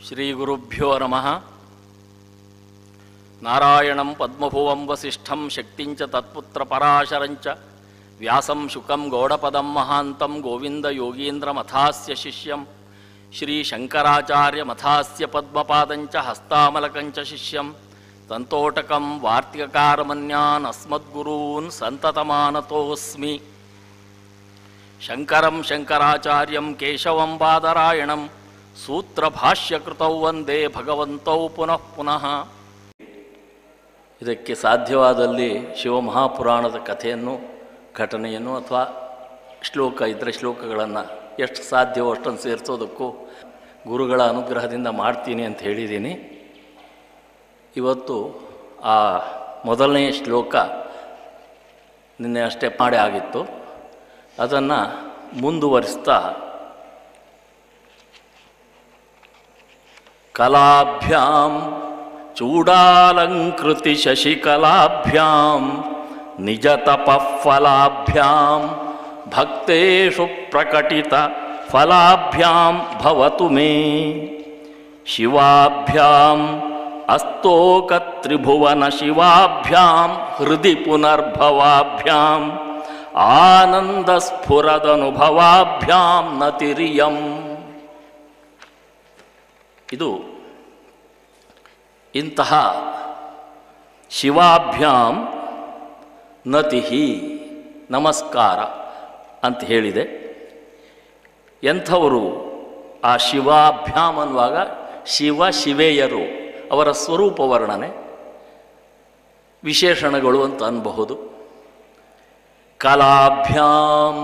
ಶ್ರೀಗುರುಭ್ಯೋ ನಮಃ ನಾರಾಯಣಂ ಪದ್ಮಭುವಂ ವಸಿಷ್ಠಂ ಶಕ್ತಿಂಚ ತತ್ಪುತ್ರ ಪರಾಶರಂಚ ವ್ಯಾಸಂ ಶುಕಂ ಗೌಡಪದಂ ಮಹಾಂತಂ ಗೋವಿಂದ ಯೋಗೀಂದ್ರಮಥಾಸ್ಯ ಶಿಷ್ಯಂ ಶ್ರೀಶಂಕರಾಚಾರ್ಯ ಮಥಾಸ್ಯ ಪದ್ಮಪಾದಂಚ ಹಸ್ತಾಮಲಕಂಚ ಶಿಷ್ಯಂ ತಂತೋಟಕಂ ವಾರ್ತಿಕಕಾರಮನ್ಯಾನ್ ಅಸ್ಮದ್ಗುರೂನ್ ಸಂತತಮಾನತೋಸ್ಮಿ ಶಂಕರಂ ಶಂಕರಾಚಾರ್ಯಂ ಕೇಶವಂ ಬಾದರಾಯಣಂ ಸೂತ್ರಭಾಷ್ಯಕೃತೌ ವಂದೇ ಭಗವಂತೌ ಪುನಃ ಪುನಃ ಇದಕ್ಕೆ ಸಾಧ್ಯವಾದಲ್ಲಿ ಶಿವಮಹಾಪುರಾಣದ ಕಥೆಯನ್ನು ಘಟನೆಯನ್ನು ಅಥವಾ ಶ್ಲೋಕ ಇದ್ದರೆ ಶ್ಲೋಕಗಳನ್ನು ಎಷ್ಟು ಸಾಧ್ಯವೋ ಅಷ್ಟನ್ನು ಸೇರಿಸೋದಕ್ಕೂ ಗುರುಗಳ ಅನುಗ್ರಹದಿಂದ ಮಾಡ್ತೀನಿ ಅಂತ ಹೇಳಿದ್ದೀನಿ ಇವತ್ತು ಆ ಮೊದಲನೆಯ ಶ್ಲೋಕ ನಿನ್ನೆ ಅಷ್ಟೇ ಮಾಡಿ ಆಗಿತ್ತು ಅದನ್ನು ಮುಂದುವರಿಸ್ತಾ ಕಲಾಭ್ಯಾಂ ಚೂಡಾಲಂಕೃತಿ ಶಶಿಕಲಾಭ್ಯಾಂ ನಿಜತಪಫಲಾಭ್ಯಾಂ ಭಕ್ತೇಷು ಪ್ರಕಟಿತ ಫಲಾಭ್ಯಾಂ ಭವತು ಮೇ ಶಿವಾಭ್ಯಾಂ ಅಸ್ತೋಕತ್ರಿಭುವನ ಶಿವಾಭ್ಯಾಂ ಹೃದಯ ಪುನರ್ಭವಾಭ್ಯಾಂ ಆನಂದಸ್ಫುರದನುಭವಾಭ್ಯಾಂ ನತಿರಿಯಂ ಇದು ಇಂತಹ ಶಿವಾಭ್ಯಾಂ ನತಿಹಿ ನಮಸ್ಕಾರ ಅಂತ ಹೇಳಿದೆ ಎಂಥವರು ಆ ಶಿವಾಭ್ಯಾಮ್ ಅನ್ನುವಾಗ ಶಿವ ಶಿವೆಯರು ಅವರ ಸ್ವರೂಪ ವರ್ಣನೆ ವಿಶೇಷಣಗಳು ಅಂತ ಅನ್ಬಹುದು ಕಲಾಭ್ಯಾಂ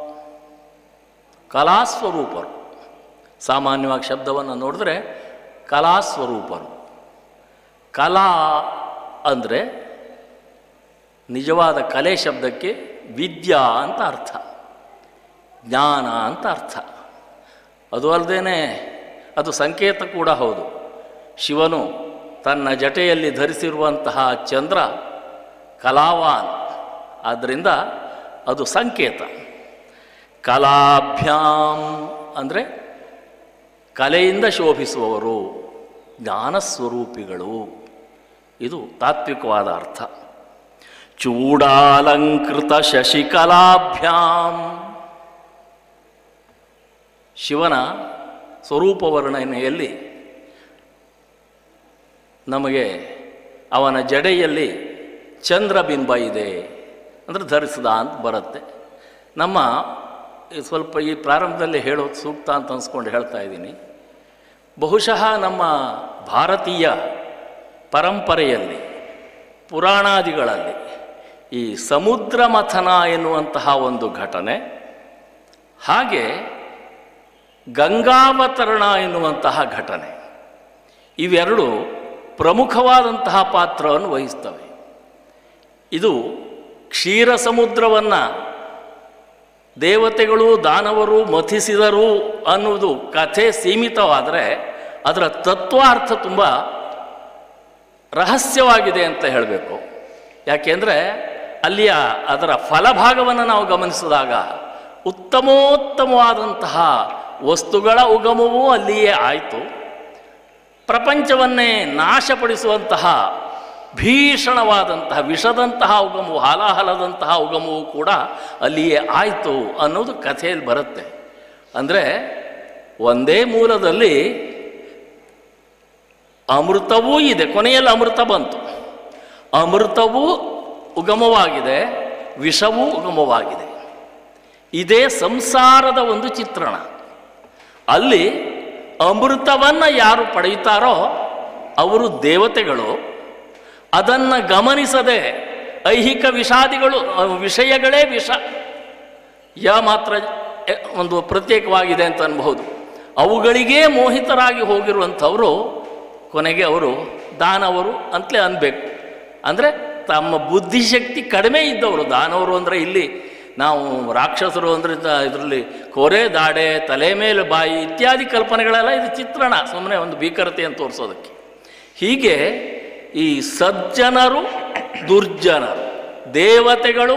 ಕಲಾಸ್ವರೂಪರು ಸಾಮಾನ್ಯವಾಗಿ ಶಬ್ದವನ್ನು ನೋಡಿದ್ರೆ ಕಲಾಸ್ವರೂಪರು ಕಲಾ ಅಂದರೆ ನಿಜವಾದ ಕಲೆ ಶಬ್ದಕ್ಕೆ ವಿದ್ಯಾ ಅಂತ ಅರ್ಥ ಜ್ಞಾನ ಅಂತ ಅರ್ಥ ಅದು ಅಲ್ಲದೆ ಅದು ಸಂಕೇತ ಕೂಡ ಹೌದು ಶಿವನು ತನ್ನ ಜಟೆಯಲ್ಲಿ ಧರಿಸಿರುವಂತಹ ಚಂದ್ರ ಕಲಾವಾನ್ ಆದ್ದರಿಂದ ಅದು ಸಂಕೇತ ಕಲಾಭ್ಯಾಂ ಅಂದರೆ ಕಲೆಯಿಂದ ಶೋಭಿಸುವವರು ಜ್ಞಾನಸ್ವರೂಪಿಗಳು ಇದು ತಾತ್ವಿಕವಾದ ಅರ್ಥ ಚೂಡಾಲಂಕೃತ ಶಶಿಕಲಾಭ್ಯಾಂ ಶಿವನ ಸ್ವರೂಪ ವರ್ಣನೆಯಲ್ಲಿ ನಮಗೆ ಅವನ ಜಡೆಯಲ್ಲಿ ಚಂದ್ರಬಿಂಬ ಇದೆ ಅಂದರೆ ಧರಿಸಿದ ಅಂತ ಬರುತ್ತೆ ನಮ್ಮ ಈ ಸ್ವಲ್ಪ ಈ ಪ್ರಾರಂಭದಲ್ಲಿ ಹೇಳೋದು ಸೂಕ್ತ ಅಂತ ಅನ್ಸ್ಕೊಂಡು ಹೇಳ್ತಾ ಇದ್ದೀನಿ ಬಹುಶಃ ನಮ್ಮ ಭಾರತೀಯ ಪರಂಪರೆಯಲ್ಲಿ ಪುರಾಣಾದಿಗಳಲ್ಲಿ ಈ ಸಮುದ್ರ ಮಥನ ಎನ್ನುವಂತಹ ಒಂದು ಘಟನೆ ಹಾಗೆ ಗಂಗಾವತರಣ ಎನ್ನುವಂತಹ ಘಟನೆ ಇವೆರಡು ಪ್ರಮುಖವಾದಂತಹ ಪಾತ್ರವನ್ನು ವಹಿಸ್ತವೆ ಇದು ಕ್ಷೀರ ಸಮುದ್ರವನ್ನು ದೇವತೆಗಳು ದಾನವರು ಮಥಿಸಿದರು ಅನ್ನುವುದು ಕಥೆ ಸೀಮಿತವಾದರೆ ಅದರ ತತ್ವಾರ್ಥ ತುಂಬ ರಹಸ್ಯವಾಗಿದೆ ಅಂತ ಹೇಳಬೇಕು ಯಾಕೆಂದರೆ ಅಲ್ಲಿಯ ಅದರ ಫಲಭಾಗವನ್ನು ನಾವು ಗಮನಿಸಿದಾಗ ಉತ್ತಮೋತ್ತಮವಾದಂತಹ ವಸ್ತುಗಳ ಉಗಮವೂ ಅಲ್ಲಿಯೇ ಆಯಿತು ಪ್ರಪಂಚವನ್ನೇ ನಾಶಪಡಿಸುವಂತಹ ಭೀಷಣವಾದಂತಹ ವಿಷದಂತಹ ಉಗಮವು ಹಾಲಾಹಲದಂತಹ ಉಗಮವು ಕೂಡ ಅಲ್ಲಿಯೇ ಆಯಿತು ಅನ್ನೋದು ಕಥೆಯಲ್ಲಿ ಬರುತ್ತೆ ಅಂದರೆ ಒಂದೇ ಮೂಲದಲ್ಲಿ ಅಮೃತವೂ ಇದೆ ಕೊನೆಯಲ್ಲಿ ಅಮೃತ ಬಂತು ಅಮೃತವೂ ಉಗಮವಾಗಿದೆ ವಿಷವೂ ಉಗಮವಾಗಿದೆ ಇದೇ ಸಂಸಾರದ ಒಂದು ಚಿತ್ರಣ ಅಲ್ಲಿ ಅಮೃತವನ್ನು ಯಾರು ಪಡೆಯುತ್ತಾರೋ ಅವರು ದೇವತೆಗಳು ಅದನ್ನು ಗಮನಿಸದೆ ಐಹಿಕ ವಿಷಾದಿಗಳು ವಿಷಯಗಳೇ ವಿಷ ಯ ಮಾತ್ರ ಒಂದು ಪ್ರತ್ಯೇಕವಾಗಿದೆ ಅಂತ ಅನ್ಬಹುದು ಅವುಗಳಿಗೇ ಮೋಹಿತರಾಗಿ ಹೋಗಿರುವಂಥವರು ಕೊನೆಗೆ ಅವರು ದಾನವರು ಅಂತಲೇ ಅನ್ಬೇಕು ಅಂದರೆ ತಮ್ಮ ಬುದ್ಧಿಶಕ್ತಿ ಕಡಿಮೆ ಇದ್ದವರು ದಾನವರು ಅಂದರೆ ಇಲ್ಲಿ ನಾವು ರಾಕ್ಷಸರು ಅಂದರೆ ಇದರಲ್ಲಿ ಕೋರೆ ದಾಡೆ ತಲೆ ಮೇಲೆ ಬಾಯಿ ಇತ್ಯಾದಿ ಕಲ್ಪನೆಗಳೆಲ್ಲ ಇದು ಚಿತ್ರಣ ಸುಮ್ಮನೆ ಒಂದು ಭೀಕರತೆಯನ್ನು ತೋರಿಸೋದಕ್ಕೆ ಹೀಗೆ ಈ ಸಜ್ಜನರು ದುರ್ಜನರು ದೇವತೆಗಳು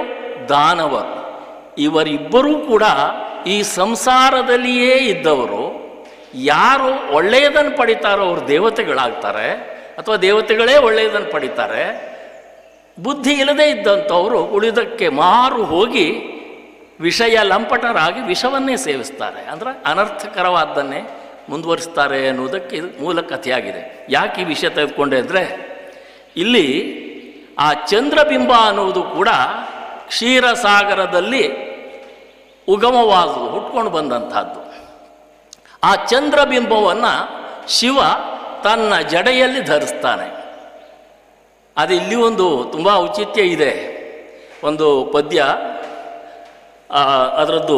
ದಾನವರು ಇವರಿಬ್ಬರೂ ಕೂಡ ಈ ಸಂಸಾರದಲ್ಲಿಯೇ ಇದ್ದವರು ಯಾರು ಒಳ್ಳೆಯದನ್ನು ಪಡಿತಾರೋ ಅವರು ದೇವತೆಗಳಾಗ್ತಾರೆ ಅಥವಾ ದೇವತೆಗಳೇ ಒಳ್ಳೆಯದನ್ನು ಪಡಿತಾರೆ ಬುದ್ಧಿ ಇಲ್ಲದೇ ಇದ್ದಂಥವರು ಉಳಿದಕ್ಕೆ ಮಾರು ಹೋಗಿ ವಿಷಯ ಲಂಪಟರಾಗಿ ವಿಷವನ್ನೇ ಸೇವಿಸ್ತಾರೆ ಅಂದರೆ ಅನರ್ಥಕರವಾದ್ದನ್ನೇ ಮುಂದುವರಿಸ್ತಾರೆ ಅನ್ನೋದಕ್ಕೆ ಇದು ಮೂಲ ಕಥೆಯಾಗಿದೆ ಯಾಕೆ ಈ ವಿಷಯ ತೆಗೆದುಕೊಂಡೆ ಅಂದರೆ ಇಲ್ಲಿ ಆ ಚಂದ್ರಬಿಂಬ ಅನ್ನುವುದು ಕೂಡ ಕ್ಷೀರಸಾಗರದಲ್ಲಿ ಉಗಮವಾದುದು ಹುಟ್ಕೊಂಡು ಬಂದಂಥದ್ದು ಆ ಚಂದ್ರಬಿಂಬವನ್ನು ಶಿವ ತನ್ನ ಜಡೆಯಲ್ಲಿ ಧರಿಸ್ತಾನೆ ಅದು ಇಲ್ಲಿ ಒಂದು ತುಂಬ ಔಚಿತ್ಯ ಇದೆ ಒಂದು ಪದ್ಯ ಆ, ಅದರದ್ದು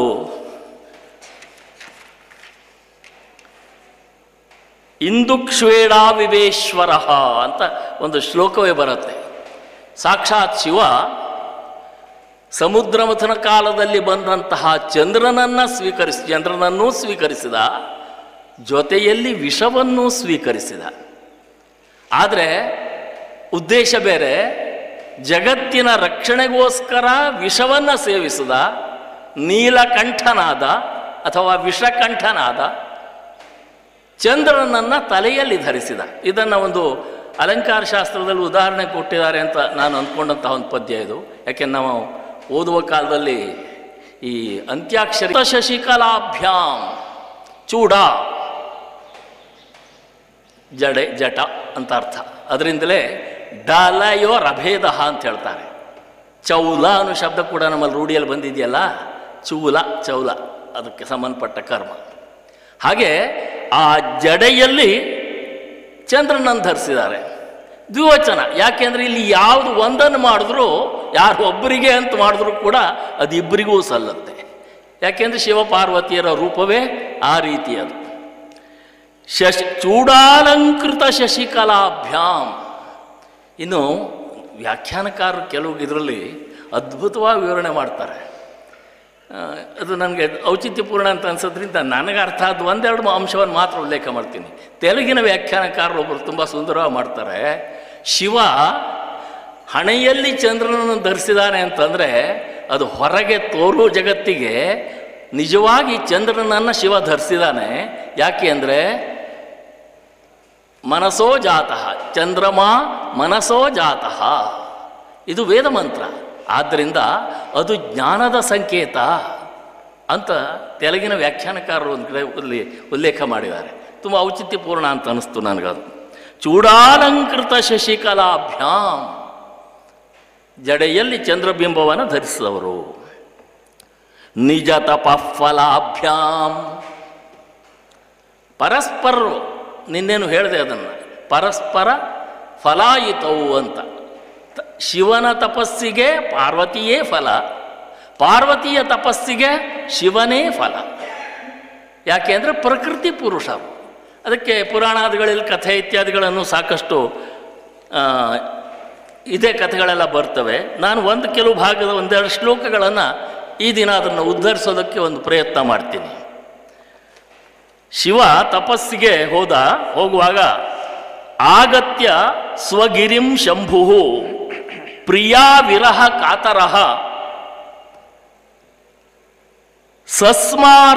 ಇಂದುಕ್ಷೇಡಾ ವಿವೇಶ್ವರ ಅಂತ ಒಂದು ಶ್ಲೋಕವೇ ಬರುತ್ತೆ ಸಾಕ್ಷಾತ್ ಶಿವ ಸಮುದ್ರ ಮಥನ ಕಾಲದಲ್ಲಿ ಬಂದಂತಹ ಚಂದ್ರನನ್ನು ಸ್ವೀಕರಿಸಿ ಚಂದ್ರನನ್ನೂ ಸ್ವೀಕರಿಸಿದ ಜೊತೆಯಲ್ಲಿ ವಿಷವನ್ನೂ ಸ್ವೀಕರಿಸಿದ ಆದರೆ ಉದ್ದೇಶ ಬೇರೆ ಜಗತ್ತಿನ ರಕ್ಷಣೆಗೋಸ್ಕರ ವಿಷವನ್ನು ಸೇವಿಸಿದ ನೀಲಕಂಠನಾದ ಅಥವಾ ವಿಷಕಂಠನಾದ ಚಂದ್ರನನ್ನು ತಲೆಯಲ್ಲಿ ಧರಿಸಿದ ಇದನ್ನು ಒಂದು ಅಲಂಕಾರ ಶಾಸ್ತ್ರದಲ್ಲಿ ಉದಾಹರಣೆ ಕೊಟ್ಟಿದ್ದಾರೆ ಅಂತ ನಾನು ಅಂದ್ಕೊಂಡಂತಹ ಒಂದು ಪದ್ಯ ಇದು ಯಾಕೆ ನಾವು ಓದುವ ಕಾಲದಲ್ಲಿ ಈ ಅಂತ್ಯಾಕ್ಷರಿ ಶಶಿಕಲಾಭ್ಯಾಂ ಚೂಡ ಜಡೆ ಜಟ ಅಂತ ಅರ್ಥ ಅದರಿಂದಲೇ ಡಲಯೋ ರಭೇದ ಅಂತ ಹೇಳ್ತಾರೆ ಚೌಲ ಅನ್ನೋ ಶಬ್ದ ಕೂಡ ನಮ್ಮಲ್ಲಿ ರೂಢಿಯಲ್ಲಿ ಬಂದಿದೆಯಲ್ಲ ಚೂಲ ಚೌಲ ಅದಕ್ಕೆ ಸಂಬಂಧಪಟ್ಟ ಕರ್ಮ ಹಾಗೆ ಆ ಜಡೆಯಲ್ಲಿ ಚಂದ್ರನನ್ನು ಧರಿಸಿದ್ದಾರೆ ದ್ವಿವಚನ ಯಾಕೆಂದರೆ ಇಲ್ಲಿ ಯಾವುದು ಒಂದನ್ನು ಮಾಡಿದ್ರೂ ಯಾರು ಒಬ್ಬರಿಗೆ ಅಂತ ಮಾಡಿದ್ರೂ ಕೂಡ ಅದು ಇಬ್ಬರಿಗೂ ಸಲ್ಲತ್ತೆ ಯಾಕೆಂದರೆ ಶಿವಪಾರ್ವತಿಯರ ರೂಪವೇ ಆ ರೀತಿ ಅದು ಶಶಿ ಚೂಡಾಲಂಕೃತ ಶಶಿಕಲಾಭ್ಯಾಂ ಇನ್ನು ವ್ಯಾಖ್ಯಾನಕಾರರು ಕೆಲವು ಇದರಲ್ಲಿ ಅದ್ಭುತವಾಗಿ ವಿವರಣೆ ಮಾಡ್ತಾರೆ ಆ, ಅದು ನನಗೆ ಔಚಿತ್ಯಪೂರ್ಣ ಅಂತ ಅನ್ಸೋದ್ರಿಂದ ನನಗೆ ಅರ್ಥ ಆದ ಒಂದೆರಡು ಅಂಶವನ್ನು ಮಾತ್ರ ಉಲ್ಲೇಖ ಮಾಡ್ತೀನಿ ತೆಲುಗಿನ ವ್ಯಾಖ್ಯಾನಕಾರರು ಒಬ್ಬರು ತುಂಬ ಸುಂದರವಾಗಿ ಮಾಡ್ತಾರೆ ಶಿವ ಹಣೆಯಲ್ಲಿ ಚಂದ್ರನನ್ನು ಧರಿಸಿದಾನೆ ಅಂತಂದರೆ ಅದು ಹೊರಗೆ ತೋರುವ ಜಗತ್ತಿಗೆ ನಿಜವಾಗಿ ಚಂದ್ರನನ್ನು ಶಿವ ಧರಿಸಿದಾನೆ ಯಾಕೆ ಅಂದರೆ ಮನಸೋ ಜಾತಃ ಚಂದ್ರಮ ಮನಸೋ ಜಾತಃ ಇದು ವೇದ ಮಂತ್ರ ಆದ್ದರಿಂದ ಅದು ಜ್ಞಾನದ ಸಂಕೇತ ಅಂತ ತೆಲುಗಿನ ವ್ಯಾಖ್ಯಾನಕಾರರು ಒಂದು ಕಡೆ ಇಲ್ಲಿ ಉಲ್ಲೇಖ ಮಾಡಿದ್ದಾರೆ ತುಂಬ ಔಚಿತ್ಯಪೂರ್ಣ ಅಂತ ಅನಿಸ್ತು ನನಗದು ಚೂಡಾಲಂಕೃತ ಶಶಿಕಲಾಭ್ಯಾಂ ಜಡೆಯಲ್ಲಿ ಚಂದ್ರಬಿಂಬವನ್ನು ಧರಿಸಿದವರು ನಿಜ ತಪಫಲಾಭ್ಯಾಂ ಪರಸ್ಪರರು ನಿನ್ನೇನು ಹೇಳಿದೆ ಅದನ್ನು ಪರಸ್ಪರ ಫಲಾಯಿತವು ಅಂತ ತ- ಶಿವನ ತಪಸ್ಸಿಗೆ ಪಾರ್ವತಿಯೇ ಫಲ ಪಾರ್ವತಿಯ ತಪಸ್ಸಿಗೆ ಶಿವನೇ ಫಲ ಯಾಕೆ ಅಂದರೆ ಪ್ರಕೃತಿ ಪುರುಷರು ಅದಕ್ಕೆ ಪುರಾಣಾದಿಗಳಲ್ಲಿ ಕಥೆ ಇತ್ಯಾದಿಗಳನ್ನು ಸಾಕಷ್ಟು ಆ, ಇದೇ ಕಥೆಗಳೆಲ್ಲ ಬರ್ತವೆ ನಾನು ಒಂದು ಕೆಲವು ಭಾಗದ ಒಂದೆರಡು ಶ್ಲೋಕಗಳನ್ನು ಈ ದಿನ ಅದನ್ನು ಉದ್ಧರಿಸೋದಕ್ಕೆ ಒಂದು ಪ್ರಯತ್ನ ಮಾಡ್ತೀನಿ ಶಿವ ತಪಸ್ಸಿಗೆ ಹೋದ ಹೋಗುವಾಗ ಆಗತ್ಯ ಸ್ವಗಿರಿಂ ಶಂಭು ಪ್ರಿಯಾ ವಿರಹ ಕಾತರಹ ಸಸ್ಮಾರ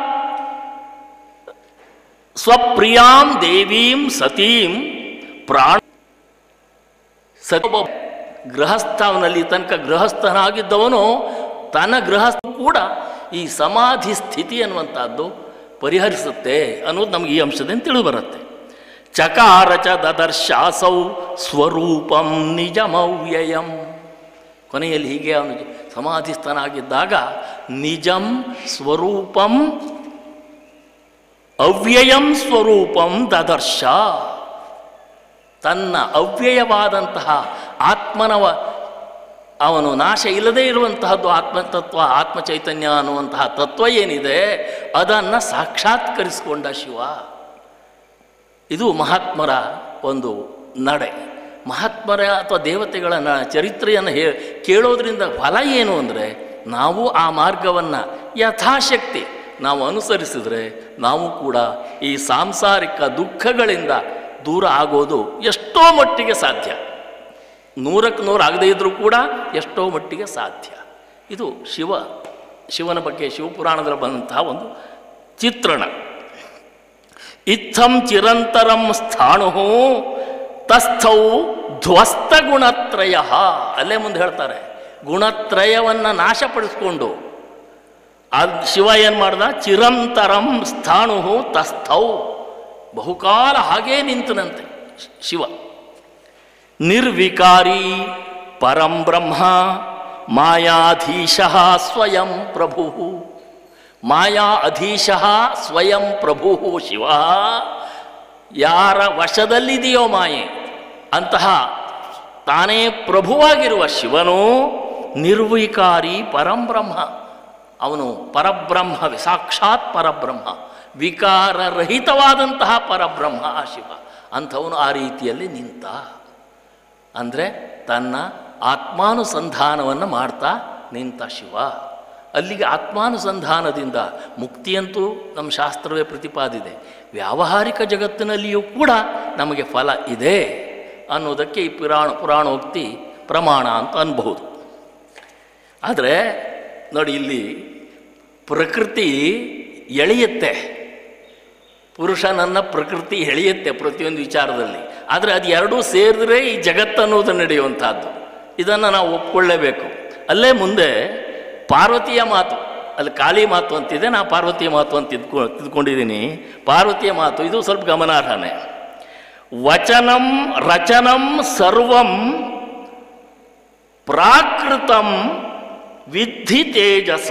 ಸ್ವಪ್ರಿಯಾಂ ದೇವೀಂ ಸತೀಂ ಪ್ರಾಣ ಸತಿ ಒಬ್ಬ ಗೃಹಸ್ಥ ಅವನಲ್ಲಿ ತನಕ ಗೃಹಸ್ಥನಾಗಿದ್ದವನು ತನ್ನ ಗೃಹಸ್ಥ ಕೂಡ ಈ ಸಮಾಧಿ ಸ್ಥಿತಿ ಅನ್ನುವಂಥದ್ದು ಪರಿಹರಿಸುತ್ತೆ ಅನ್ನೋದು ನಮಗೆ ಈ ಅಂಶದಿಂದ ತಿಳಿದು ಬರುತ್ತೆ ಚಕಾರ ಚ ದದರ್ಶಾಸೌ ಸ್ವರೂಪಂ ನಿಜಮವ್ಯಯಂ ಕೊನೆಯಲ್ಲಿ ಹೀಗೆ ಅವನು ಸಮಾಧಿಸ್ಥನಾಗಿದ್ದಾಗ ನಿಜಂ ಸ್ವರೂಪಂ ಅವ್ಯಯಂ ಸ್ವರೂಪಂ ದದರ್ಶ ತನ್ನ ಅವ್ಯಯವಾದಂತಹ ಆತ್ಮನವ ಅವನು ನಾಶ ಇಲ್ಲದೇ ಇರುವಂತಹದ್ದು ಆತ್ಮತತ್ವ ಆತ್ಮ ಚೈತನ್ಯ ಅನ್ನುವಂತಹ ತತ್ವ ಏನಿದೆ ಅದನ್ನು ಸಾಕ್ಷಾತ್ಕರಿಸಿಕೊಂಡ ಶಿವ ಇದು ಮಹಾತ್ಮರ ಒಂದು ನಡೆ ಮಹಾತ್ಮರ ಅಥವಾ ದೇವತೆಗಳ ನ ಚರಿತ್ರೆಯನ್ನು ಹೇ ಕೇಳೋದ್ರಿಂದ ಫಲ ಏನು ಅಂದರೆ ನಾವು ಆ ಮಾರ್ಗವನ್ನು ಯಥಾಶಕ್ತಿ ನಾವು ಅನುಸರಿಸಿದರೆ ನಾವು ಕೂಡ ಈ ಸಾಂಸಾರಿಕ ದುಃಖಗಳಿಂದ ದೂರ ಆಗೋದು ಎಷ್ಟೋ ಮಟ್ಟಿಗೆ ಸಾಧ್ಯ ನೂರಕ್ಕೆ ನೂರು ಆಗದೇ ಇದ್ದರೂ ಕೂಡ ಎಷ್ಟೋ ಮಟ್ಟಿಗೆ ಸಾಧ್ಯ ಇದು ಶಿವ ಶಿವನ ಬಗ್ಗೆ ಶಿವಪುರಾಣದಲ್ಲಿ ಬಂದಂತಹ ಒಂದು ಚಿತ್ರಣ ಇತ್ತಂ ಚಿರಂತರಂ ಸ್ಥಾಣು ತಸ್ಥೌ ಧ್ವಸ್ತ ಗುಣತ್ರಯ ಅಲ್ಲೇ ಮುಂದೆ ಹೇಳ್ತಾರೆ ಗುಣತ್ರಯವನ್ನು ನಾಶಪಡಿಸ್ಕೊಂಡು ಅದು ಶಿವ ಏನು ಮಾಡ್ದ ಚಿರಂತರಂ ಸ್ಥಾಣು ತಸ್ಥೌ ಬಹುಕಾಲ ಹಾಗೇ ನಿಂತನಂತೆ ಶಿವ ನಿರ್ವಿಕಾರಿ ಪರಂ ಬ್ರಹ್ಮ ಮಾಯಾಧೀಶ ಸ್ವಯಂ ಪ್ರಭು ಮಾಯಾ ಅಧೀಶ ಸ್ವಯಂ ಪ್ರಭು ಶಿವ ಯಾರ ವಶದಲ್ಲಿದೆಯೋ ಮಾಯೆ ಅಂತಹ ತಾನೇ ಪ್ರಭುವಾಗಿರುವ ಶಿವನು ನಿರ್ವಿಕಾರಿ ಪರಂಬ್ರಹ್ಮ ಅವನು ಪರಬ್ರಹ್ಮ ಸಾಕ್ಷಾತ್ ಪರಬ್ರಹ್ಮ ವಿಕಾರರಹಿತವಾದಂತಹ ಪರಬ್ರಹ್ಮ ಆ ಶಿವ ಅಂಥವನು ಆ ರೀತಿಯಲ್ಲಿ ನಿಂತ ಅಂದರೆ ತನ್ನ ಆತ್ಮಾನುಸಂಧಾನವನ್ನು ಮಾಡ್ತಾ ನಿಂತ ಶಿವ ಅಲ್ಲಿಗೆ ಆತ್ಮಾನುಸಂಧಾನದಿಂದ ಮುಕ್ತಿಯಂತೂ ನಮ್ಮ ಶಾಸ್ತ್ರವೇ ಪ್ರತಿಪಾದಿದೆ ವ್ಯಾವಹಾರಿಕ ಜಗತ್ತಿನಲ್ಲಿಯೂ ಕೂಡ ನಮಗೆ ಫಲ ಇದೆ ಅನ್ನೋದಕ್ಕೆ ಈ ಪುರಾಣ ಪುರಾಣೋಕ್ತಿ ಪ್ರಮಾಣ ಅಂತ ಅನ್ಬಹುದು ಆದರೆ ನೋಡಿ ಇಲ್ಲಿ ಪ್ರಕೃತಿ ಎಳೆಯುತ್ತೆ ಪುರುಷನನ್ನು ಪ್ರಕೃತಿ ಎಳೆಯುತ್ತೆ ಪ್ರತಿಯೊಂದು ವಿಚಾರದಲ್ಲಿ ಆದರೆ ಅದು ಎರಡೂ ಸೇರಿದ್ರೆ ಈ ಜಗತ್ತನ್ನೋದು ನಡೆಯುವಂಥದ್ದು ಇದನ್ನು ನಾವು ಒಪ್ಕೊಳ್ಳೇಬೇಕು ಅಲ್ಲೇ ಮುಂದೆ ಪಾರ್ವತಿಯ ಮಾತು ಅಲ್ಲಿ ಕಾಳಿ ಮಾತು ಅಂತಿದೆ ನಾ ಪಾರ್ವತಿಯ ಮಾತು ಅಂತ ತಿದ್ಕೊ ತಿದ್ಕೊಂಡಿದ್ದೀನಿ ಪಾರ್ವತಿಯ ಮಾತು ಇದು ಸ್ವಲ್ಪ ಗಮನಾರ್ಹನೇ ವಚನಂ ರಚನಂ ಸರ್ವಂ ಪ್ರಾಕೃತಂ ವಿದ್ಧಿ ತೇಜಸ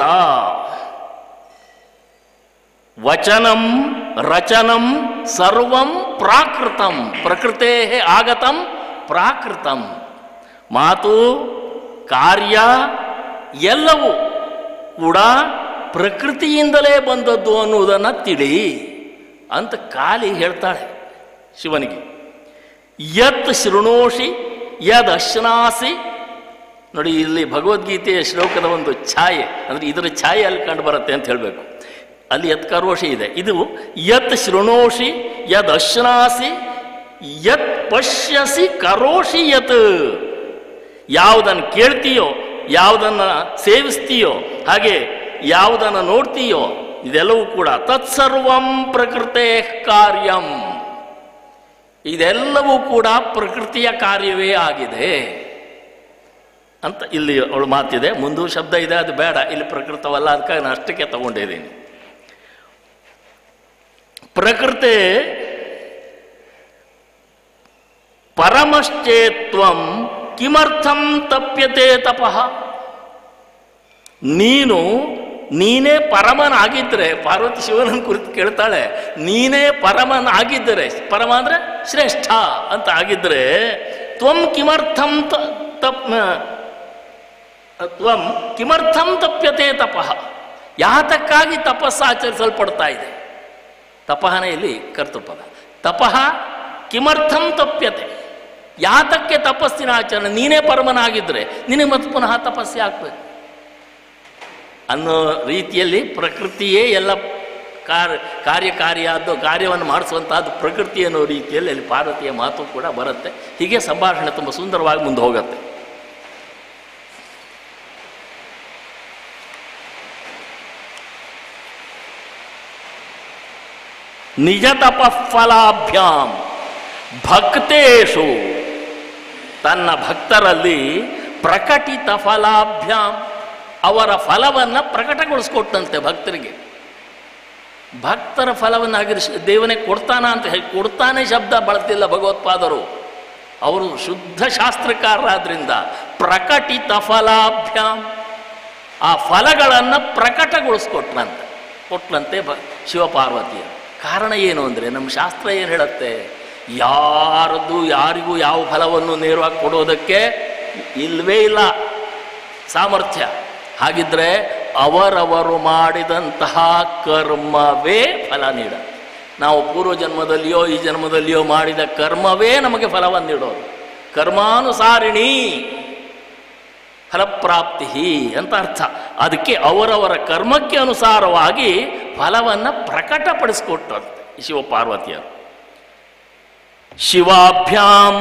ವಚನಂ ರಚನಂ ಸರ್ವಂ ಪ್ರಾಕೃತಂ ಪ್ರಕೃತೆ ಆಗತಂ ಪ್ರಾಕೃತಂ ಮಾತು ಕಾರ್ಯ ಎಲ್ಲವೂ ಕೂಡ ಪ್ರಕೃತಿಯಿಂದಲೇ ಬಂದದ್ದು ಅನ್ನುವುದನ್ನು ತಿಳಿ ಅಂತ ಕಾಲಿ ಹೇಳ್ತಾಳೆ ಶಿವನಿಗೆ ಯತ್ ಶೃಣೋಷಿ ಯದ್ ಅಶ್ನಾಸಿ ನೋಡಿ ಇಲ್ಲಿ ಭಗವದ್ಗೀತೆಯ ಶ್ಲೋಕದ ಒಂದು ಛಾಯೆ ಅಂದರೆ ಇದರ ಛಾಯೆ ಅಲ್ಲಿ ಕಂಡು ಬರುತ್ತೆ ಅಂತ ಹೇಳಬೇಕು ಅಲ್ಲಿ ಯತ್ ಕರೋಷಿ ಇದೆ ಇದು ಯತ್ ಶೃಣೋಷಿ ಯದ್ ಅಶ್ನಾಸಿ ಯತ್ ಪಶ್ಯಸಿ ಕರೋಷಿ ಯತ್ ಯಾವುದನ್ನು ಕೇಳ್ತೀಯೋ ಯಾವುದನ್ನು ಸೇವಿಸ್ತೀಯೋ ಹಾಗೆ ಯಾವುದನ್ನು ನೋಡ್ತೀಯೋ ಇದೆಲ್ಲವೂ ಕೂಡ ತತ್ಸರ್ವಂ ಪ್ರಕೃತೆ ಕಾರ್ಯಂ ಇದೆಲ್ಲವೂ ಕೂಡ ಪ್ರಕೃತಿಯ ಕಾರ್ಯವೇ ಆಗಿದೆ ಅಂತ ಇಲ್ಲಿ ಅವಳು ಮಾತಿದೆ ಮುಂದೂ ಶಬ್ದ ಇದೆ ಅದು ಬೇಡ ಇಲ್ಲಿ ಪ್ರಕೃತವಲ್ಲ ಅದಕ್ಕೆ ನಾನು ಅಷ್ಟಕ್ಕೆ ತಗೊಂಡಿದ್ದೀನಿ ಪ್ರಕೃತಿ ಪರಮಶ್ಚೇತ್ವಂ ಕಿಮರ್ಥಂ ತಪ್ಯತೆ ತಪಃ ನೀನು ನೀನೇ ಪರಮನಾಗಿದ್ದರೆ ಪಾರ್ವತಿ ಶಿವನನ್ನು ಕುರಿತು ಕೇಳ್ತಾಳೆ ನೀನೇ ಪರಮನಾಗಿದ್ದರೆ ಪರಮ ಅಂದರೆ ಶ್ರೇಷ್ಠ ಅಂತ ಆಗಿದ್ದರೆ ತ್ವಂ ಕಿಮರ್ಥಂ ತ ತಪ್ ತ್ವಂ ಕಿಮರ್ಥಂ ತಪ್ಯತೆ ತಪಃ ಯಾತಕ್ಕಾಗಿ ತಪಸ್ಸು ಆಚರಿಸಲ್ಪಡ್ತಾ ಇದೆ ತಪಹನೆಯಲ್ಲಿ ಕರ್ತೃಪದ ತಪಃ ಕಿಮರ್ಥಂ ತಪ್ಯತೆ ಯಾತಕ್ಕೆ ತಪಸ್ಸಿನ ಆಚರಣೆ ನೀನೇ ಪರಮನಾಗಿದ್ದರೆ ನಿನಗೆ ಮತ್ತೆ ಪುನಃ ತಪಸ್ಸೆ ಆಗ್ಬೇಕು ಅನ್ನೋ ರೀತಿಯಲ್ಲಿ ಪ್ರಕೃತಿಯೇ ಎಲ್ಲ ಕಾರ್ಯ ಕಾರ್ಯಕಾರಿಯಾದ್ದು ಕಾರ್ಯವನ್ನು ಮಾಡಿಸುವಂತಹದ್ದು ಪ್ರಕೃತಿ ಅನ್ನೋ ರೀತಿಯಲ್ಲಿ ಅಲ್ಲಿ ಪಾರ್ವತಿಯ ಮಾತು ಕೂಡ ಬರುತ್ತೆ ಹೀಗೆ ಸಂಭಾಷಣೆ ತುಂಬ ಸುಂದರವಾಗಿ ಮುಂದೆ ಹೋಗುತ್ತೆ ನಿಜ ತಪಫಲಾಭ್ಯಾಂ ಭಕ್ತೇಶು ತನ್ನ ಭಕ್ತರಲ್ಲಿ ಪ್ರಕಟಿತ ಫಲಾಭ್ಯಾಂ ಅವರ ಫಲವನ್ನು ಪ್ರಕಟಗೊಳಿಸ್ಕೊಟ್ಟಂತೆ ಭಕ್ತರಿಗೆ ಭಕ್ತರ ಫಲವನ್ನು ಆಗಿರಿಸಿ ದೇವನೇ ಕೊಡ್ತಾನ ಅಂತ ಹೇಳಿ ಕೊಡ್ತಾನೆ ಶಬ್ದ ಬಳತಿಲ್ಲ ಭಗವತ್ಪಾದರು ಅವರು ಶುದ್ಧ ಶಾಸ್ತ್ರಕಾರರಾದ್ರಿಂದ ಪ್ರಕಟಿತ ಫಲಾಭ್ಯಾಂ ಆ ಫಲಗಳನ್ನು ಪ್ರಕಟಗೊಳಿಸ್ಕೊಟ್ರಂತೆ ಕೊಟ್ರಂತೆ ಭ ಶಿವಪಾರ್ವತಿಯರು ಕಾರಣ ಏನು ಅಂದರೆ ನಮ್ಮ ಶಾಸ್ತ್ರ ಏನು ಹೇಳುತ್ತೆ ಯಾರದ್ದು ಯಾರಿಗೂ ಯಾವ ಫಲವನ್ನು ನೇರವಾಗಿ ಕೊಡೋದಕ್ಕೆ ಇಲ್ಲವೇ ಇಲ್ಲ ಸಾಮರ್ಥ್ಯ ಹಾಗಿದ್ರೆ ಅವರವರು ಮಾಡಿದಂತಹ ಕರ್ಮವೇ ಫಲ ನೀಡ ನಾವು ಪೂರ್ವ ಜನ್ಮದಲ್ಲಿಯೋ ಈ ಜನ್ಮದಲ್ಲಿಯೋ ಮಾಡಿದ ಕರ್ಮವೇ ನಮಗೆ ಫಲವನ್ನು ನೀಡೋದು ಕರ್ಮಾನುಸಾರಿಣಿ ಫಲಪ್ರಾಪ್ತಿ ಅಂತ ಅರ್ಥ ಅದಕ್ಕೆ ಅವರವರ ಕರ್ಮಕ್ಕೆ ಅನುಸಾರವಾಗಿ ಫಲವನ್ನು ಪ್ರಕಟಪಡಿಸ್ಕೊಟ್ಟಂತೆ ಶಿವ ಪಾರ್ವತಿಯರು ಶಿವಾಭ್ಯಾಂ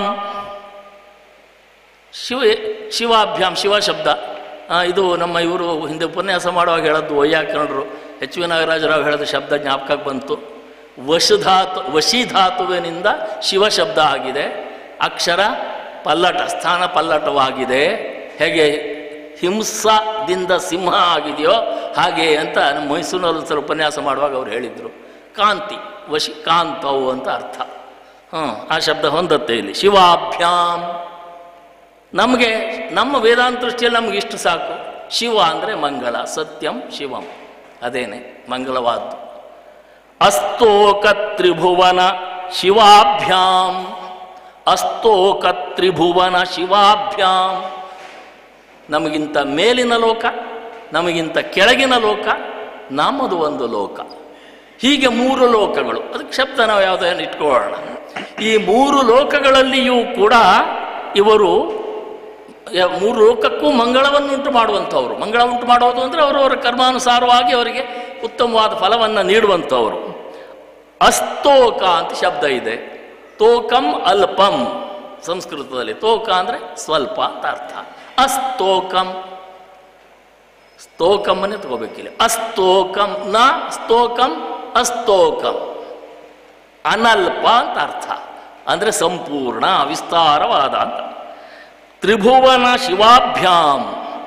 ಶಿವ ಶಿವಾಭ್ಯಾಂ ಶಿವ ಶಬ್ದ ಆ, ಇದು ನಮ್ಮ ಇವರು ಹಿಂದೆ ಉಪನ್ಯಾಸ ಮಾಡುವಾಗ ಹೇಳದ್ದು ವೈಯಾಕರಣರು ಎಚ್ ವಿ ನಾಗರಾಜರಾವ್ ಹೇಳೋದು ಶಬ್ದ ಜ್ಞಾಪಕಕ್ಕೆ ಬಂತು ವಶುಧಾತು ವಶಿಧಾತುವಿನಿಂದ ಶಿವ ಶಬ್ದ ಆಗಿದೆ ಅಕ್ಷರ ಪಲ್ಲಟ ಸ್ಥಾನ ಪಲ್ಲಟವಾಗಿದೆ ಹೇಗೆ ಹಿಂಸದಿಂದ ಸಿಂಹ ಆಗಿದೆಯೋ ಹಾಗೆ ಅಂತ ನಮ್ಮ ಮೈಸೂರಿನಲ್ಲಿ ಸರ್ ಉಪನ್ಯಾಸ ಮಾಡುವಾಗ ಅವ್ರು ಹೇಳಿದರು ಕಾಂತಿ ವಶಿ ಕಾಂತವು ಅಂತ ಅರ್ಥ ಹ್ಞೂ ಆ ಶಬ್ದ ಹೊಂದತ್ತೆ ಇಲ್ಲಿ ಶಿವಾಭ್ಯಾಂ ನಮಗೆ ನಮ್ಮ ವೇದಾಂತ ದೃಷ್ಟಿಯಲ್ಲಿ ನಮ್ಗೆ ಇಷ್ಟು ಸಾಕು ಶಿವ ಅಂದರೆ ಮಂಗಳ ಸತ್ಯಂ ಶಿವಂ ಅದೇನೆ ಮಂಗಳವಾದ್ದು ಅಸ್ತೋಕ ತ್ರಿಭುವನ ಶಿವಾಭ್ಯಾಂ ಅಸ್ತೋಕ ತ್ರಿಭುವನ ಶಿವಾಭ್ಯಾಂ ನಮಗಿಂತ ಮೇಲಿನ ಲೋಕ ನಮಗಿಂತ ಕೆಳಗಿನ ಲೋಕ ನಮ್ಮದು ಒಂದು ಲೋಕ ಹೀಗೆ ಮೂರು ಲೋಕಗಳು ಅದಕ್ಕೆ ಶಬ್ದ ನಾವು ಯಾವುದನ್ನು ಇಟ್ಕೊಳ್ಳೋಣ ಈ ಮೂರು ಲೋಕಗಳಲ್ಲಿಯೂ ಕೂಡ ಇವರು ಯ- ಮೂರು ಲೋಕಕ್ಕೂ ಮಂಗಳವನ್ನು ಉಂಟು ಮಾಡುವಂಥವ್ರು ಮಂಗಳ ಉಂಟು ಮಾಡೋದು ಅಂದರೆ ಅವರವರ ಕರ್ಮಾನುಸಾರವಾಗಿ ಅವರಿಗೆ ಉತ್ತಮವಾದ ಫಲವನ್ನು ನೀಡುವಂಥವ್ರು ಅಸ್ತೋಕ ಅಂತ ಶಬ್ದ ಇದೆ ತೋಕಂ ಅಲ್ಪಂ ಸಂಸ್ಕೃತದಲ್ಲಿ ತೋಕ ಅಂದರೆ ಸ್ವಲ್ಪ ಅಂತ ಅರ್ಥ ಅಸ್ತೋಕಂ ಸ್ತೋಕಮ್ಮನ್ನೇ ತಗೋಬೇಕಿಲ್ಲ ಅಸ್ತೋಕಂ ನ ಸ್ತೋಕಂ ಅಸ್ತೋಕಂ ಅನಲ್ಪ ಅಂತ ಅರ್ಥ ಅಂದರೆ ಸಂಪೂರ್ಣ ವಿಸ್ತಾರವಾದ ಅಂತ ತ್ರಿಭುವನ ಶಿವಾಭ್ಯಾಂ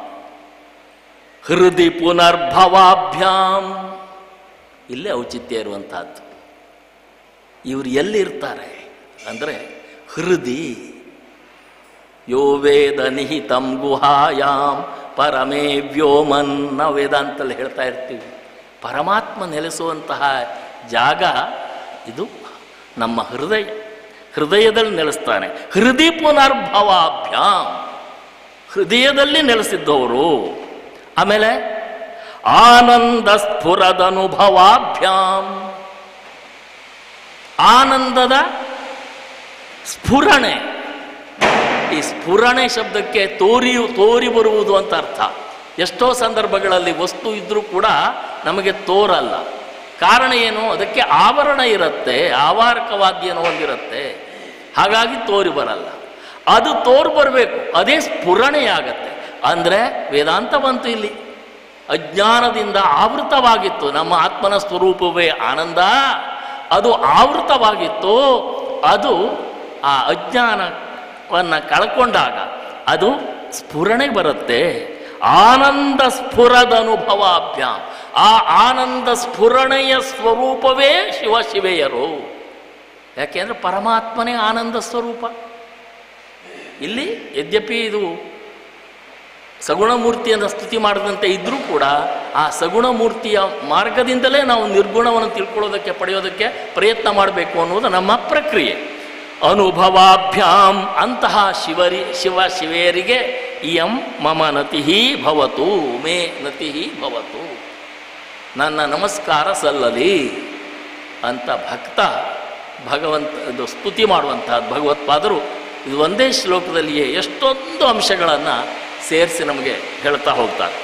ಹೃದಯ ಪುನರ್ಭವಾಭ್ಯಾಂ ಇಲ್ಲೇ ಔಚಿತ್ಯ ಇರುವಂತಹದ್ದು ಇವರು ಎಲ್ಲಿರ್ತಾರೆ ಅಂದರೆ ಹೃದಿ ಯೋ ವೇದ ನಿಹಿತಂ ಗುಹಾಯಾಮ್ ಪರಮೇ ವ್ಯೋಮನ್ ನಾವು ವೇದಾಂತಲ್ಲಿ ಹೇಳ್ತಾ ಇರ್ತೀವಿ ಪರಮಾತ್ಮ ನೆಲೆಸುವಂತಹ ಜಾಗ ಇದು ನಮ್ಮ ಹೃದಯ ಹೃದಯದಲ್ಲಿ ನೆಲೆಸ್ತಾನೆ ಹೃದಯ ಪುನರ್ಭವಾಭ್ಯಾಮ್ ಹೃದಯದಲ್ಲಿ ನೆಲೆಸಿದ್ದವರು ಆಮೇಲೆ ಆನಂದ ಸ್ಫುರದನುಭವಾಭ್ಯಾಮ್ ಆನಂದದ ಸ್ಫುರಣೆ ಈ ಸ್ಫುರಣೆ ಶಬ್ದಕ್ಕೆ ತೋರಿ ತೋರಿ ಬರುವುದು ಅಂತ ಅರ್ಥ ಎಷ್ಟೋ ಸಂದರ್ಭಗಳಲ್ಲಿ ವಸ್ತು ಇದ್ರೂ ಕೂಡ ನಮಗೆ ತೋರಲ್ಲ ಕಾರಣ ಏನು ಅದಕ್ಕೆ ಆವರಣ ಇರುತ್ತೆ ಆವಾರಕವಾದ್ಯನೋ ಒಂದಿರುತ್ತೆ ಹಾಗಾಗಿ ತೋರಿ ಬರಲ್ಲ ಅದು ತೋರು ಬರಬೇಕು ಅದೇ ಸ್ಫುರಣೆಯಾಗತ್ತೆ ಅಂದರೆ ವೇದಾಂತ ಬಂತು ಇಲ್ಲಿ ಅಜ್ಞಾನದಿಂದ ಆವೃತವಾಗಿತ್ತು ನಮ್ಮ ಆತ್ಮನ ಸ್ವರೂಪವೇ ಆನಂದ ಅದು ಆವೃತವಾಗಿತ್ತು ಅದು ಆ ಅಜ್ಞಾನವನ್ನು ಕಳ್ಕೊಂಡಾಗ ಅದು ಸ್ಫುರಣೆ ಬರುತ್ತೆ ಆನಂದ ಸ್ಫುರದ ಅನುಭವಾಭ್ಯಾಮ್ ಆ ಆನಂದ ಸ್ಫುರಣೆಯ ಸ್ವರೂಪವೇ ಶಿವ ಶಿವೆಯರು ಯಾಕೆಂದ್ರೆ ಪರಮಾತ್ಮನೇ ಆನಂದ ಸ್ವರೂಪ ಇಲ್ಲಿ ಯದ್ಯಪಿ ಇದು ಸಗುಣ ಮೂರ್ತಿಯನ್ನು ಸ್ತುತಿ ಮಾಡದಂತೆ ಇದ್ದರೂ ಕೂಡ ಆ ಸಗುಣ ಮೂರ್ತಿಯ ಮಾರ್ಗದಿಂದಲೇ ನಾವು ನಿರ್ಗುಣವನ್ನು ತಿಳ್ಕೊಳ್ಳೋದಕ್ಕೆ ಪಡೆಯೋದಕ್ಕೆ ಪ್ರಯತ್ನ ಮಾಡಬೇಕು ಅನ್ನೋದು ನಮ್ಮ ಪ್ರಕ್ರಿಯೆ ಅನುಭವಾಭ್ಯಾಂ ಅಂತಹ ಶಿವರಿ ಶಿವ ಶಿವೆಯರಿಗೆ ಇಯಂ ಮಮ ನತಿ ಭವತು ಮೇ ನತಿ ಭವತು ನನ್ನ ನಮಸ್ಕಾರ ಸಲ್ಲಲಿ ಅಂತ ಭಕ್ತ ಭಗವಂತ ಇದು ಸ್ತುತಿ ಮಾಡುವಂತಹ ಭಗವತ್ಪಾದರು ಇದು ಒಂದೇ ಶ್ಲೋಕದಲ್ಲಿಯೇ ಎಷ್ಟೊಂದು ಅಂಶಗಳನ್ನು ಸೇರಿಸಿ ನಮಗೆ ಹೇಳ್ತಾ ಹೋಗ್ತಾರೆ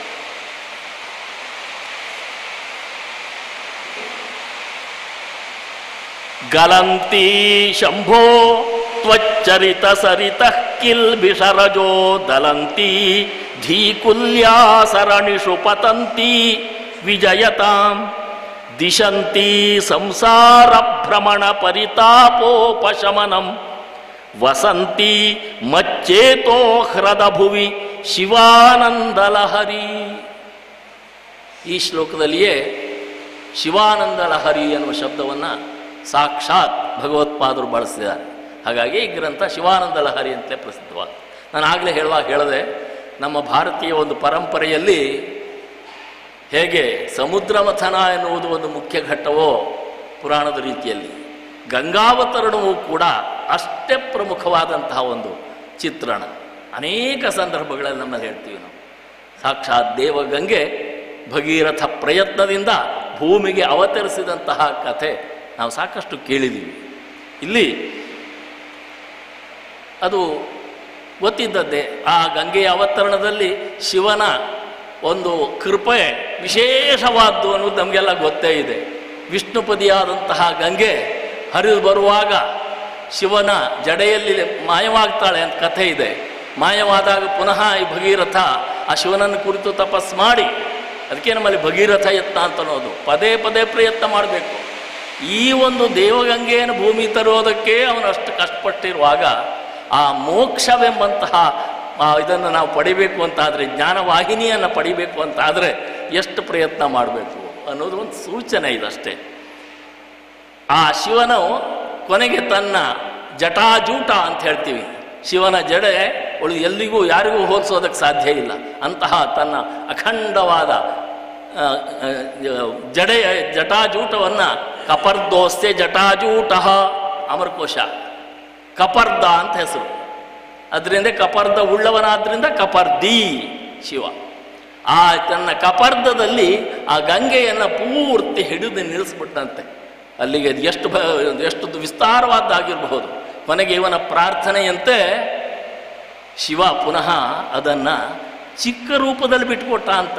ಗಲಂತಿ ಶಂಭೋ ತ್ವಚ್ಚರಿತ ಸರಿತ ಕಿಲ್ಬಿಷರಜೋ ದಲಂತಿ ಧೀಕುಲ್ಯಾ ಸರಣಿಷು ಪತಂತಿ ವಿಜಯತಾಂ ದಿಶಂತಿ ಸಂಸಾರ ಭ್ರಮಣ ಪರಿತಾಪೋಪಶಮನಂ ವಸಂತಿ ಮಚ್ಚೇತೋ ಹೃದ ಭುವಿ ಶಿವಾನಂದಲಹರಿ ಈ ಶ್ಲೋಕದಲ್ಲಿಯೇ ಶಿವಾನಂದ ಲಹರಿ ಎನ್ನುವ ಶಬ್ದವನ್ನು ಸಾಕ್ಷಾತ್ ಭಗವತ್ಪಾದರು ಬಳಸಿದ್ದಾರೆ ಹಾಗಾಗಿ ಈ ಗ್ರಂಥ ಶಿವಾನಂದ ಲಹರಿ ಅಂತಲೇ ಪ್ರಸಿದ್ಧವಾದ ನಾನು ಆಗಲೇ ಹೇಳುವಾಗ ಹೇಳಿದೆ ನಮ್ಮ ಭಾರತೀಯ ಒಂದು ಪರಂಪರೆಯಲ್ಲಿ ಹೇಗೆ ಸಮುದ್ರ ಮಥನ ಎನ್ನುವುದು ಒಂದು ಮುಖ್ಯ ಘಟ್ಟವೋ ಪುರಾಣದ ರೀತಿಯಲ್ಲಿ ಗಂಗಾವತರಣವೂ ಕೂಡ ಅಷ್ಟೇ ಪ್ರಮುಖವಾದಂತಹ ಒಂದು ಚಿತ್ರಣ ಅನೇಕ ಸಂದರ್ಭಗಳಲ್ಲಿ ನಮ್ಮಲ್ಲಿ ಹೇಳ್ತೀವಿ ನಾವು ಸಾಕ್ಷಾತ್ ದೇವಗಂಗೆ ಭಗೀರಥ ಪ್ರಯತ್ನದಿಂದ ಭೂಮಿಗೆ ಅವತರಿಸಿದಂತಹ ಕಥೆ ನಾವು ಸಾಕಷ್ಟು ಕೇಳಿದ್ದೀವಿ ಇಲ್ಲಿ ಅದು ಗೊತ್ತಿದ್ದದ್ದೇ ಆ ಗಂಗೆಯ ಅವತರಣದಲ್ಲಿ ಶಿವನ ಒಂದು ಕೃಪೆ ವಿಶೇಷವಾದ್ದು ಅನ್ನೋದು ನಮಗೆಲ್ಲ ಗೊತ್ತೇ ಇದೆ ವಿಷ್ಣುಪದಿಯಾದಂತಹ ಗಂಗೆ ಹರಿದು ಬರುವಾಗ ಶಿವನ ಜಡೆಯಲ್ಲಿ ಮಾಯವಾಗ್ತಾಳೆ ಅಂತ ಕಥೆ ಇದೆ ಮಾಯವಾದಾಗ ಪುನಃ ಈ ಭಗೀರಥ ಆ ಶಿವನನ್ನು ಕುರಿತು ತಪಸ್ ಮಾಡಿ ಅದಕ್ಕೆ ನಮ್ಮಲ್ಲಿ ಭಗೀರಥ ಯತ್ನ ಅಂತ ಅನ್ನೋದು ಪದೇ ಪದೇ ಪ್ರಯತ್ನ ಮಾಡಬೇಕು ಈ ಒಂದು ದೇವಗಂಗೆಯನ್ನು ಭೂಮಿ ತರೋದಕ್ಕೆ ಅವನು ಅಷ್ಟು ಕಷ್ಟಪಟ್ಟಿರುವಾಗ ಆ ಮೋಕ್ಷವೆಂಬಂತಹ ಆ ಇದನ್ನು ನಾವು ಪಡಿಬೇಕು ಅಂತಾದರೆ ಜ್ಞಾನವಾಹಿನಿಯನ್ನು ಪಡಿಬೇಕು ಅಂತಾದರೆ ಎಷ್ಟು ಪ್ರಯತ್ನ ಮಾಡಬೇಕು ಅನ್ನೋದು ಒಂದು ಸೂಚನೆ ಇದಷ್ಟೇ ಆ ಶಿವನು ಕೊನೆಗೆ ತನ್ನ ಜಟಾಜೂಟ ಅಂತ ಹೇಳ್ತೀವಿ ಶಿವನ ಜಡೆ ಉಳಿದು ಎಲ್ಲಿಗೂ ಯಾರಿಗೂ ಹೋಲಿಸೋದಕ್ಕೆ ಸಾಧ್ಯ ಇಲ್ಲ ಅಂತಹ ತನ್ನ ಅಖಂಡವಾದ ಆ, ಆ, ಜಡೆಯ ಜಟಾಜೂಟವನ್ನು ಕಪರ್ದೋಸ್ತೆ ಜಟಾಜೂಟ ಅಮರಕೋಶ ಕಪರ್ದ ಅಂತ ಹೆಸರು ಅದರಿಂದ ಕಪರ್ದ ಉಳ್ಳವನಾದ್ರಿಂದ ಕಪರ್ದಿ ಶಿವ ಆ ತನ್ನ ಕಪರ್ದದಲ್ಲಿ ಆ ಗಂಗೆಯನ್ನು ಪೂರ್ತಿ ಹಿಡಿದು ನಿಲ್ಲಿಸ್ಬಿಟ್ಟಂತೆ ಅಲ್ಲಿಗೆ ಅದು ಎಷ್ಟು ಭ ಎಷ್ಟು ವಿಸ್ತಾರವಾದ್ದಾಗಿರಬಹುದು ಕೊನೆಗೆ ಇವನ ಪ್ರಾರ್ಥನೆಯಂತೆ ಶಿವ ಪುನಃ ಅದನ್ನು ಚಿಕ್ಕ ರೂಪದಲ್ಲಿ ಬಿಟ್ಕೊಟ್ಟ ಅಂತ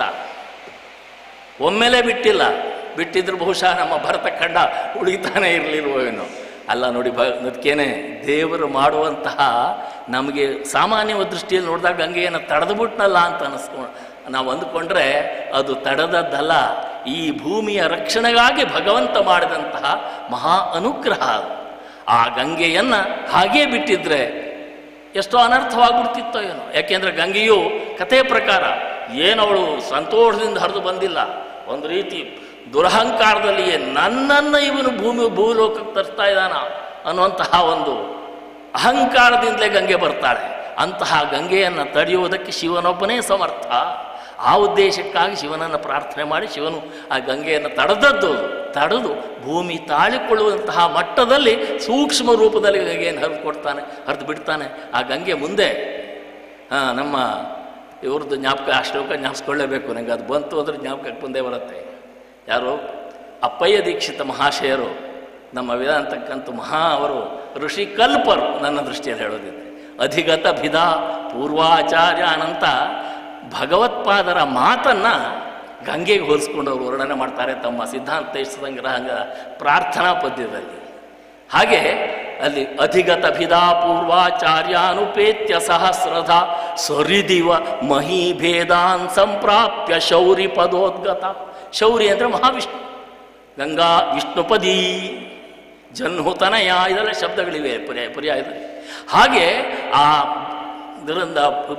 ಒಮ್ಮೆಲೇ ಬಿಟ್ಟಿಲ್ಲ ಬಿಟ್ಟಿದ್ರೆ ಬಹುಶಃ ನಮ್ಮ ಭರತ ಖಂಡ ಉಳಿತಾನೆ ಇರಲಿಲ್ವೇನೋ ಅಲ್ಲ ನೋಡಿ ಭ ಅದಕ್ಕೇನೆ ದೇವರು ಮಾಡುವಂತಹ ನಮಗೆ ಸಾಮಾನ್ಯ ದೃಷ್ಟಿಯಲ್ಲಿ ನೋಡಿದಾಗ ಗಂಗೆಯನ್ನು ತಡೆದುಬಿಟ್ನಲ್ಲ ಅಂತ ಅನ್ನಿಸ್ಕೊಂಡು ನಾವು ಅಂದ್ಕೊಂಡ್ರೆ ಅದು ತಡೆದದ್ದಲ್ಲ ಈ ಭೂಮಿಯ ರಕ್ಷಣೆಗಾಗಿ ಭಗವಂತ ಮಾಡಿದಂತಹ ಮಹಾ ಅನುಗ್ರಹ ಅದು ಆ ಗಂಗೆಯನ್ನು ಹಾಗೇ ಬಿಟ್ಟಿದ್ರೆ ಎಷ್ಟೋ ಅನರ್ಥವಾಗ್ಬಿಡ್ತಿತ್ತೋ ಏನೋ ಯಾಕೆಂದರೆ ಗಂಗೆಯು ಕಥೆಯ ಪ್ರಕಾರ ಏನವಳು ಸಂತೋಷದಿಂದ ಹರಿದು ಬಂದಿಲ್ಲ ಒಂದು ರೀತಿ ದುರಹಂಕಾರದಲ್ಲಿಯೇ ನನ್ನನ್ನು ಇವನು ಭೂಮಿ ಭೂಲೋಕಕ್ಕೆ ತರಿಸ್ತಾ ಇದ್ದಾನ ಅನ್ನುವಂತಹ ಒಂದು ಅಹಂಕಾರದಿಂದಲೇ ಗಂಗೆ ಬರ್ತಾಳೆ ಅಂತಹ ಗಂಗೆಯನ್ನು ತಡೆಯುವುದಕ್ಕೆ ಶಿವನೊಬ್ಬನೇ ಸಮರ್ಥ ಆ ಉದ್ದೇಶಕ್ಕಾಗಿ ಶಿವನನ್ನು ಪ್ರಾರ್ಥನೆ ಮಾಡಿ ಶಿವನು ಆ ಗಂಗೆಯನ್ನು ತಡೆದದ್ದು ತಡೆದು ಭೂಮಿ ತಾಳಿಕೊಳ್ಳುವಂತಹ ಮಟ್ಟದಲ್ಲಿ ಸೂಕ್ಷ್ಮ ರೂಪದಲ್ಲಿ ಗಂಗೆಯನ್ನು ಹರಿದು ಕೊಡ್ತಾನೆ ಹರಿದು ಬಿಡ್ತಾನೆ ಆ ಗಂಗೆ ಮುಂದೆ ಆ, ನಮ್ಮ ಇವ್ರದ್ದು ಜ್ಞಾಪಕ ಆ ಶ್ಲೋಕ ಜ್ಞಾಪಿಸ್ಕೊಳ್ಳೇಬೇಕು ನನಗೆ ಅದು ಬಂತು ಅಂದ್ರೆ ಜ್ಞಾಪಕಕ್ಕೆ ಬಂದೇ ಬರುತ್ತೆ ಯಾರು ಅಪ್ಪಯ್ಯ ದೀಕ್ಷಿತ ಮಹಾಶಯರು ನಮ್ಮ ವೇದಾಂತಕ್ಕಂತೂ ಮಹಾ ಅವರು ಋಷಿ ಕಲ್ಪರು ನನ್ನ ದೃಷ್ಟಿಯಲ್ಲಿ ಹೇಳೋದಿದೆ ಅಧಿಗತ ಭಿದ ಪೂರ್ವಾಚಾರ್ಯ ಅನಂತ ಭಗವತ್ಪಾದರ ಮಾತನ್ನು ಗಂಗೆಗೆ ಹೋಲಿಸ್ಕೊಂಡು ಅವರು ವರ್ಣನೆ ಮಾಡ್ತಾರೆ ತಮ್ಮ ಸಿದ್ಧಾಂತ ಸಂಗ್ರಹ ಪ್ರಾರ್ಥನಾ ಪದ್ಯದಲ್ಲಿ ಹಾಗೆ ಅಲ್ಲಿ ಅಧಿಗತ ಭಿದಾ ಪೂರ್ವಾಚಾರ್ಯಾನುಪೇತ್ಯ ಸಹಸ್ರದ ಸರಿದಿವ ಮಹೀಭೇದಾನ್ ಸಂಪ್ರಾಪ್ಯ ಶೌರಿ ಪದೋದ್ಗತ ಶೌರಿ ಅಂದರೆ ಮಹಾವಿಷ್ಣು ಗಂಗಾ ವಿಷ್ಣುಪದಿ ಜನ್ಹುತನಯ ಇದೆಲ್ಲ ಶಬ್ದಗಳಿವೆ ಪರ್ಯಾಯ ಪರ್ಯಾಯದಲ್ಲಿ ಹಾಗೆ ಆ ಇದರಿಂದ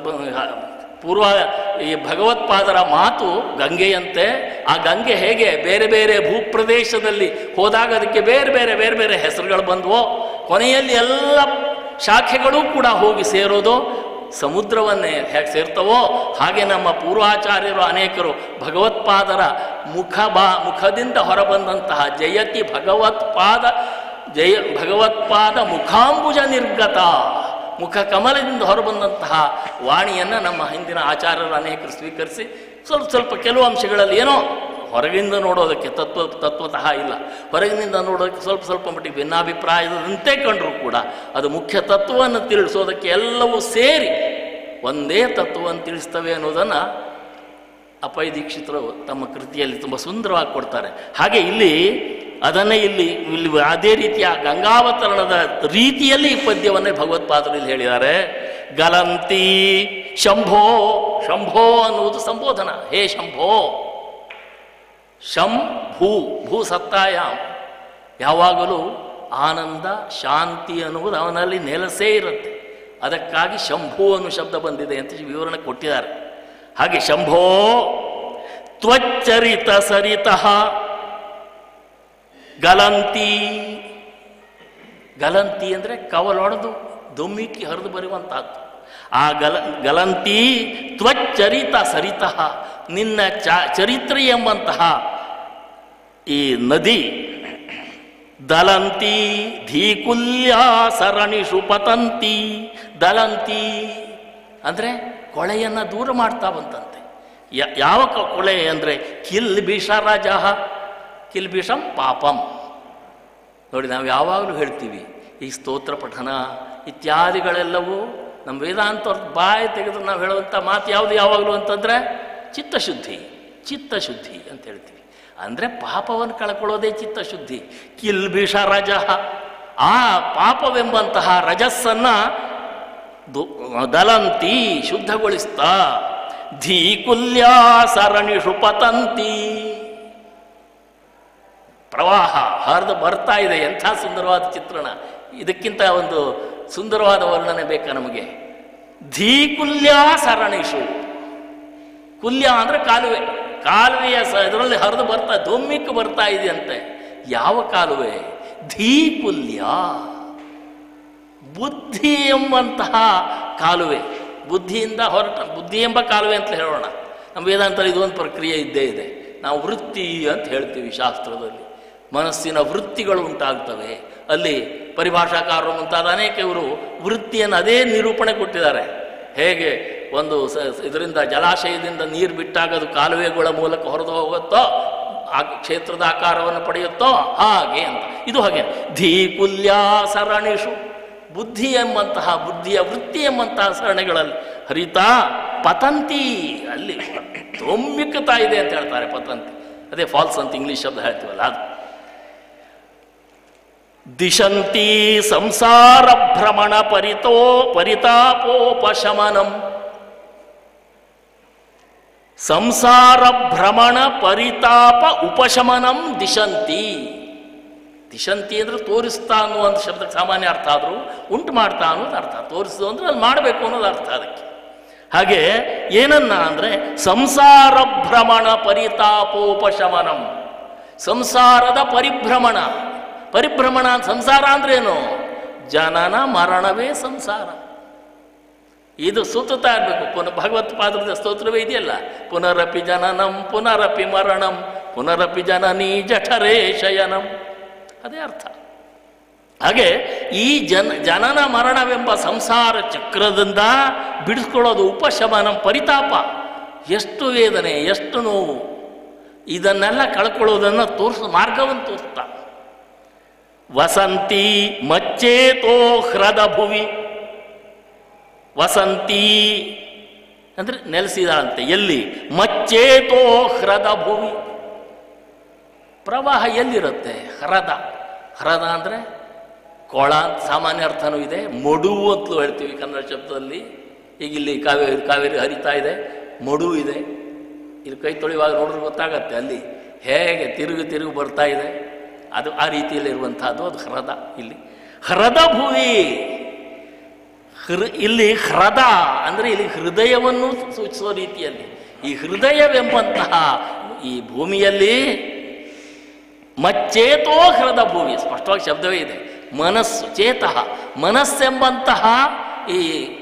ಪೂರ್ವ ಈ ಭಗವತ್ಪಾದರ ಮಾತು ಗಂಗೆಯಂತೆ ಆ ಗಂಗೆ ಹೇಗೆ ಬೇರೆ ಬೇರೆ ಭೂಪ್ರದೇಶದಲ್ಲಿ ಹೋದಾಗ ಅದಕ್ಕೆ ಬೇರೆ ಬೇರೆ ಬೇರೆ ಬೇರೆ ಹೆಸರುಗಳು ಬಂದವೋ ಕೊನೆಯಲ್ಲಿ ಎಲ್ಲ ಶಾಖೆಗಳು ಕೂಡ ಹೋಗಿ ಸೇರೋದು ಸಮುದ್ರವನ್ನೇ ಹೇಗೆ ಸೇರ್ತವೋ ಹಾಗೆ ನಮ್ಮ ಪೂರ್ವಾಚಾರ್ಯರು ಅನೇಕರು ಭಗವತ್ಪಾದರ ಮುಖ ಬಾ ಮುಖದಿಂದ ಹೊರಬಂದಂತಹ ಜಯತಿ ಭಗವತ್ಪಾದ ಜಯ ಭಗವತ್ಪಾದ ಮುಖಾಂಬುಜ ನಿರ್ಗತ ಮುಖ ಕಮಲದಿಂದ ಹೊರಬಂದಂತಹ ವಾಣಿಯನ್ನು ನಮ್ಮ ಹಿಂದಿನ ಆಚಾರ್ಯರು ಅನೇಕರು ಸ್ವೀಕರಿಸಿ ಸ್ವಲ್ಪ ಸ್ವಲ್ಪ ಕೆಲವು ಅಂಶಗಳಲ್ಲಿ ಏನೋ ಹೊರಗಿಂದ ನೋಡೋದಕ್ಕೆ ತತ್ವ ತತ್ವತಃ ಇಲ್ಲ ಹೊರಗಿನಿಂದ ನೋಡೋದಕ್ಕೆ ಸ್ವಲ್ಪ ಸ್ವಲ್ಪ ಮಟ್ಟಿಗೆ ಭಿನ್ನಾಭಿಪ್ರಾಯದಂತೆ ಕಂಡರೂ ಕೂಡ ಅದು ಮುಖ್ಯ ತತ್ವವನ್ನು ತಿಳಿಸೋದಕ್ಕೆ ಎಲ್ಲವೂ ಸೇರಿ ಒಂದೇ ತತ್ವವನ್ನು ತಿಳಿಸ್ತವೆ ಅನ್ನೋದನ್ನು ಅಪಯ ದೀಕ್ಷಿತರು ತಮ್ಮ ಕೃತಿಯಲ್ಲಿ ತುಂಬ ಸುಂದರವಾಗಿ ಕೊಡ್ತಾರೆ ಹಾಗೆ ಇಲ್ಲಿ ಅದನ್ನೇ ಇಲ್ಲಿ ಇಲ್ಲಿ ಅದೇ ರೀತಿಯ ಗಂಗಾವತರಣದ ರೀತಿಯಲ್ಲಿ ಈ ಪದ್ಯವನ್ನೇ ಭಗವತ್ಪಾದರು ಇಲ್ಲಿ ಹೇಳಿದ್ದಾರೆ ಗಲಂತಿ ಶಂಭೋ ಶಂಭೋ ಅನ್ನುವುದು ಸಂಬೋಧನ ಹೇ ಶಂಭೋ ಶಂ ಭೂ ಭೂ ಸತ್ತಾಯಾಮ್ ಯಾವಾಗಲೂ ಆನಂದ ಶಾಂತಿ ಅನ್ನುವುದು ಅವನಲ್ಲಿ ನೆಲೆಸೇ ಇರುತ್ತೆ ಅದಕ್ಕಾಗಿ ಶಂಭು ಅನ್ನೋ ಶಬ್ದ ಬಂದಿದೆ ಅಂತ ವಿವರಣೆ ಕೊಟ್ಟಿದ್ದಾರೆ ಹಾಗೆ ಶಂಭೋ ತ್ವಚ್ಚರಿತ ಸರಿತಃ ಗಲಂತಿ ಗಲಂತಿ ಅಂದರೆ ಕವಲೊಡೆದು ದುಮ್ಮಿಕ್ಕಿ ಹರಿದು ಬರುವಂತಹದ್ದು ಆ ಗಲ ಗಲಂತಿ ತ್ವಚ್ಚರಿತ ಸರಿತಃ ನಿನ್ನ ಚ ಚರಿತ್ರೆ ಎಂಬಂತಹ ಈ ನದಿ ದಲಂತಿ ಧೀಕುಲ್ಯ ಸರಣಿಷು ಪತಂತಿ ದಲಂತಿ ಅಂದರೆ ಕೊಳೆಯನ್ನು ದೂರ ಮಾಡ್ತಾ ಬಂತಂತೆ ಯ- ಯಾವ ಕ- ಕೊಳೆ ಅಂದರೆ ಕಿಲ್ ಬಿಷರಜ ಕಿಲ್ ಬಿಷಂ ಪಾಪಂ ನೋಡಿ ನಾವು ಯಾವಾಗಲೂ ಹೇಳ್ತೀವಿ ಈ ಸ್ತೋತ್ರ ಪಠನ ಇತ್ಯಾದಿಗಳೆಲ್ಲವೂ ನಮ್ಮ ವೇದಾಂತ ಬಾಯಿ ತೆಗೆದು ನಾವು ಹೇಳುವಂಥ ಮಾತು ಯಾವುದು ಯಾವಾಗಲೂ ಅಂತಂದರೆ ಚಿತ್ತಶುದ್ಧಿ ಚಿತ್ತಶುದ್ಧಿ ಅಂತ ಹೇಳ್ತೀವಿ ಅಂದರೆ ಪಾಪವನ್ನು ಕಳ್ಕೊಳ್ಳೋದೇ ಚಿತ್ತಶುದ್ಧಿ ಕಿಲ್ಬಿಷ ರಜ ಆ ಪಾಪವೆಂಬಂತಹ ರಜಸ್ಸನ್ನು ದು- ದಲಂತಿ ಶುದ್ಧಗೊಳಿಸ್ತಾ ಧೀಕುಲ್ಯ ಸರಣಿಷು ಪತಂತಿ ಪ್ರವಾಹ ಹರಿದು ಬರ್ತಾ ಇದೆ ಎಂಥ ಸುಂದರವಾದ ಚಿತ್ರಣ ಇದಕ್ಕಿಂತ ಒಂದು ಸುಂದರವಾದ ವರ್ಣನೆ ಬೇಕಾ ನಮಗೆ ಧೀಕುಲ್ಯ ಸರಣಿಷು ಕುಲ್ಯ ಅಂದರೆ ಕಾಲುವೆ ಕಾಲುವೆಯ ಸ ಇದರಲ್ಲಿ ಹರಿದು ಬರ್ತಾ ದೊಮ್ಮಿಕ್ಕೆ ಬರ್ತಾ ಇದೆಯಂತೆ ಯಾವ ಕಾಲುವೆ ಧೀಕುಲ್ಯ ಬುದ್ಧಿ ಎಂಬಂತಹ ಕಾಲುವೆ ಬುದ್ಧಿಯಿಂದ ಹೊರಟ ಬುದ್ಧಿ ಎಂಬ ಕಾಲುವೆ ಅಂತ ಹೇಳೋಣ ನಮ್ಮ ವೇದಾಂತದಲ್ಲಿ ಇದೊಂದು ಪ್ರಕ್ರಿಯೆ ಇದ್ದೇ ಇದೆ ನಾವು ವೃತ್ತಿ ಅಂತ ಹೇಳ್ತೀವಿ ಶಾಸ್ತ್ರದಲ್ಲಿ ಮನಸ್ಸಿನ ವೃತ್ತಿಗಳು ಉಂಟಾಗ್ತವೆ ಅಲ್ಲಿ ಪರಿಭಾಷಾಕಾರರು ಮುಂತಾದ ಅನೇಕ ಇವರು ವೃತ್ತಿಯನ್ನು ಅದೇ ನಿರೂಪಣೆ ಕೊಟ್ಟಿದ್ದಾರೆ ಹೇಗೆ ಒಂದು ಸ ಇದರಿಂದ ಜಲಾಶಯದಿಂದ ನೀರು ಬಿಟ್ಟಾಗ ಅದು ಕಾಲುವೆಗಳ ಮೂಲಕ ಹೊರದು ಹೋಗುತ್ತೋ ಆ ಕ್ಷೇತ್ರದ ಆಕಾರವನ್ನು ಪಡೆಯುತ್ತೋ ಹಾಗೆ ಅಂತ ಇದು ಹಾಗೆ ಧೀಕುಲ್ಯ ಸರಣಿಷು ಬುದ್ಧಿ ಎಂಬಂತಹ ಬುದ್ಧಿಯ ವೃತ್ತಿ ಎಂಬಂತಹ ಸರಣಿಗಳಲ್ಲಿ ಹರಿತಾ ಪತಂತಿ ಅಲ್ಲಿ ತೊಮ್ಮಿಕ್ಕುತ್ತಾ ಇದೆ ಅಂತ ಹೇಳ್ತಾರೆ ಪತಂತಿ ಅದೇ ಫಾಲ್ಸ್ ಅಂತ ಇಂಗ್ಲೀಷ್ ಶಬ್ದ ಹೇಳ್ತೀವಲ್ಲ ಅದು ದಿಶಂತಿ ಸಂಸಾರ ಭ್ರಮಣ ಪರಿತೋ ಪರಿತಾಪೋಪಶಮನಂ ಸಂಸಾರ ಭ್ರಮಣ ಪರಿತಾಪ ಉಪಶಮನಂ ದಿಶಂತಿ ದಿಶಂತಿ ಅಂದ್ರೆ ತೋರಿಸ್ತಾ ಅನ್ನುವಂಥ ಶಬ್ದಕ್ಕೆ ಸಾಮಾನ್ಯ ಅರ್ಥ ಆದರೂ ಉಂಟು ಮಾಡ್ತಾ ಅನ್ನೋದು ಅರ್ಥ ತೋರಿಸು ಅಂದ್ರೆ ಅದು ಮಾಡಬೇಕು ಅನ್ನೋದು ಅರ್ಥ ಅದಕ್ಕೆ ಹಾಗೆ ಏನನ್ನ ಅಂದರೆ ಸಂಸಾರ ಭ್ರಮಣ ಪರಿತಾಪೋಪಶಮನಂ ಸಂಸಾರದ ಪರಿಭ್ರಮಣ ಪರಿಭ್ರಮಣ ಸಂಸಾರ ಅಂದ್ರೇನು ಜನನ ಮರಣವೇ ಸಂಸಾರ ಇದು ಸುತ್ತುತ್ತಾ ಇರಬೇಕು ಪುನಃ ಭಗವತ್ಪಾದರದ ಸ್ತೋತ್ರವೇ ಇದೆಯಲ್ಲ ಪುನರಪಿ ಜನನಂ ಪುನರಪಿ ಮರಣಂ ಪುನರಪಿ ಜನನೀ ಜಠರೇ ಶಯನಂ ಅದೇ ಅರ್ಥ ಹಾಗೆ ಈ ಜನ ಜನನ ಮರಣವೆಂಬ ಸಂಸಾರ ಚಕ್ರದಿಂದ ಬಿಡಿಸ್ಕೊಳ್ಳೋದು ಉಪಶಮನಂ ಪರಿತಾಪ ಎಷ್ಟು ವೇದನೆ ಎಷ್ಟು ನೋವು ಇದನ್ನೆಲ್ಲ ಕಳ್ಕೊಳ್ಳೋದನ್ನು ತೋರಿಸೋ ಮಾರ್ಗವನ್ನು ತೋರಿಸ್ತಾ ವಸಂತಿ ಮಚ್ಚೇತೋ ಹೃದ ಭುವಿ ವಸಂತಿ ಅಂದರೆ ನೆಲೆಸಿದಂತೆ ಎಲ್ಲಿ ಮಚ್ಚೇತೋ ಹೃದ ಭುವಿ ಪ್ರವಾಹ ಎಲ್ಲಿರುತ್ತೆ ಹರದ ಹರದ ಅಂದರೆ ಕೊಳ ಅಂತ ಸಾಮಾನ್ಯ ಅರ್ಥನೂ ಇದೆ ಮಡು ಅಂತಲೂ ಹೇಳ್ತೀವಿ ಕನ್ನಡ ಶಬ್ದದಲ್ಲಿ ಈಗ ಇಲ್ಲಿ ಕಾವೇರಿ ಕಾವೇರಿ ಹರಿತಾ ಇದೆ ಮಡು ಇದೆ ಇಲ್ಲಿ ಕೈ ತೊಳೆಯುವಾಗ ನೋಡಿದ್ರೆ ಗೊತ್ತಾಗತ್ತೆ ಅಲ್ಲಿ ಹೇಗೆ ತಿರುಗಿ ತಿರುಗಿ ಬರ್ತಾ ಇದೆ ಅದು ಆ ರೀತಿಯಲ್ಲಿ ಇರುವಂತಹದ್ದು ಅದು ಹ್ರದ ಇಲ್ಲಿ ಹ್ರದ ಭೂಮಿ ಹೃ ಇಲ್ಲಿ ಹ್ರದ ಅಂದರೆ ಇಲ್ಲಿ ಹೃದಯವನ್ನು ಸೂಚಿಸುವ ರೀತಿಯಲ್ಲಿ ಈ ಹೃದಯವೆಂಬಂತಹ ಈ ಭೂಮಿಯಲ್ಲಿ ಮಚ್ಚೇತೋ ಹೃದ ಭೂಮಿ ಸ್ಪಷ್ಟವಾಗಿ ಶಬ್ದವೇ ಇದೆ ಮನಸ್ಸು ಚೇತಃ ಮನಸ್ಸೆಂಬಂತಹ ಈ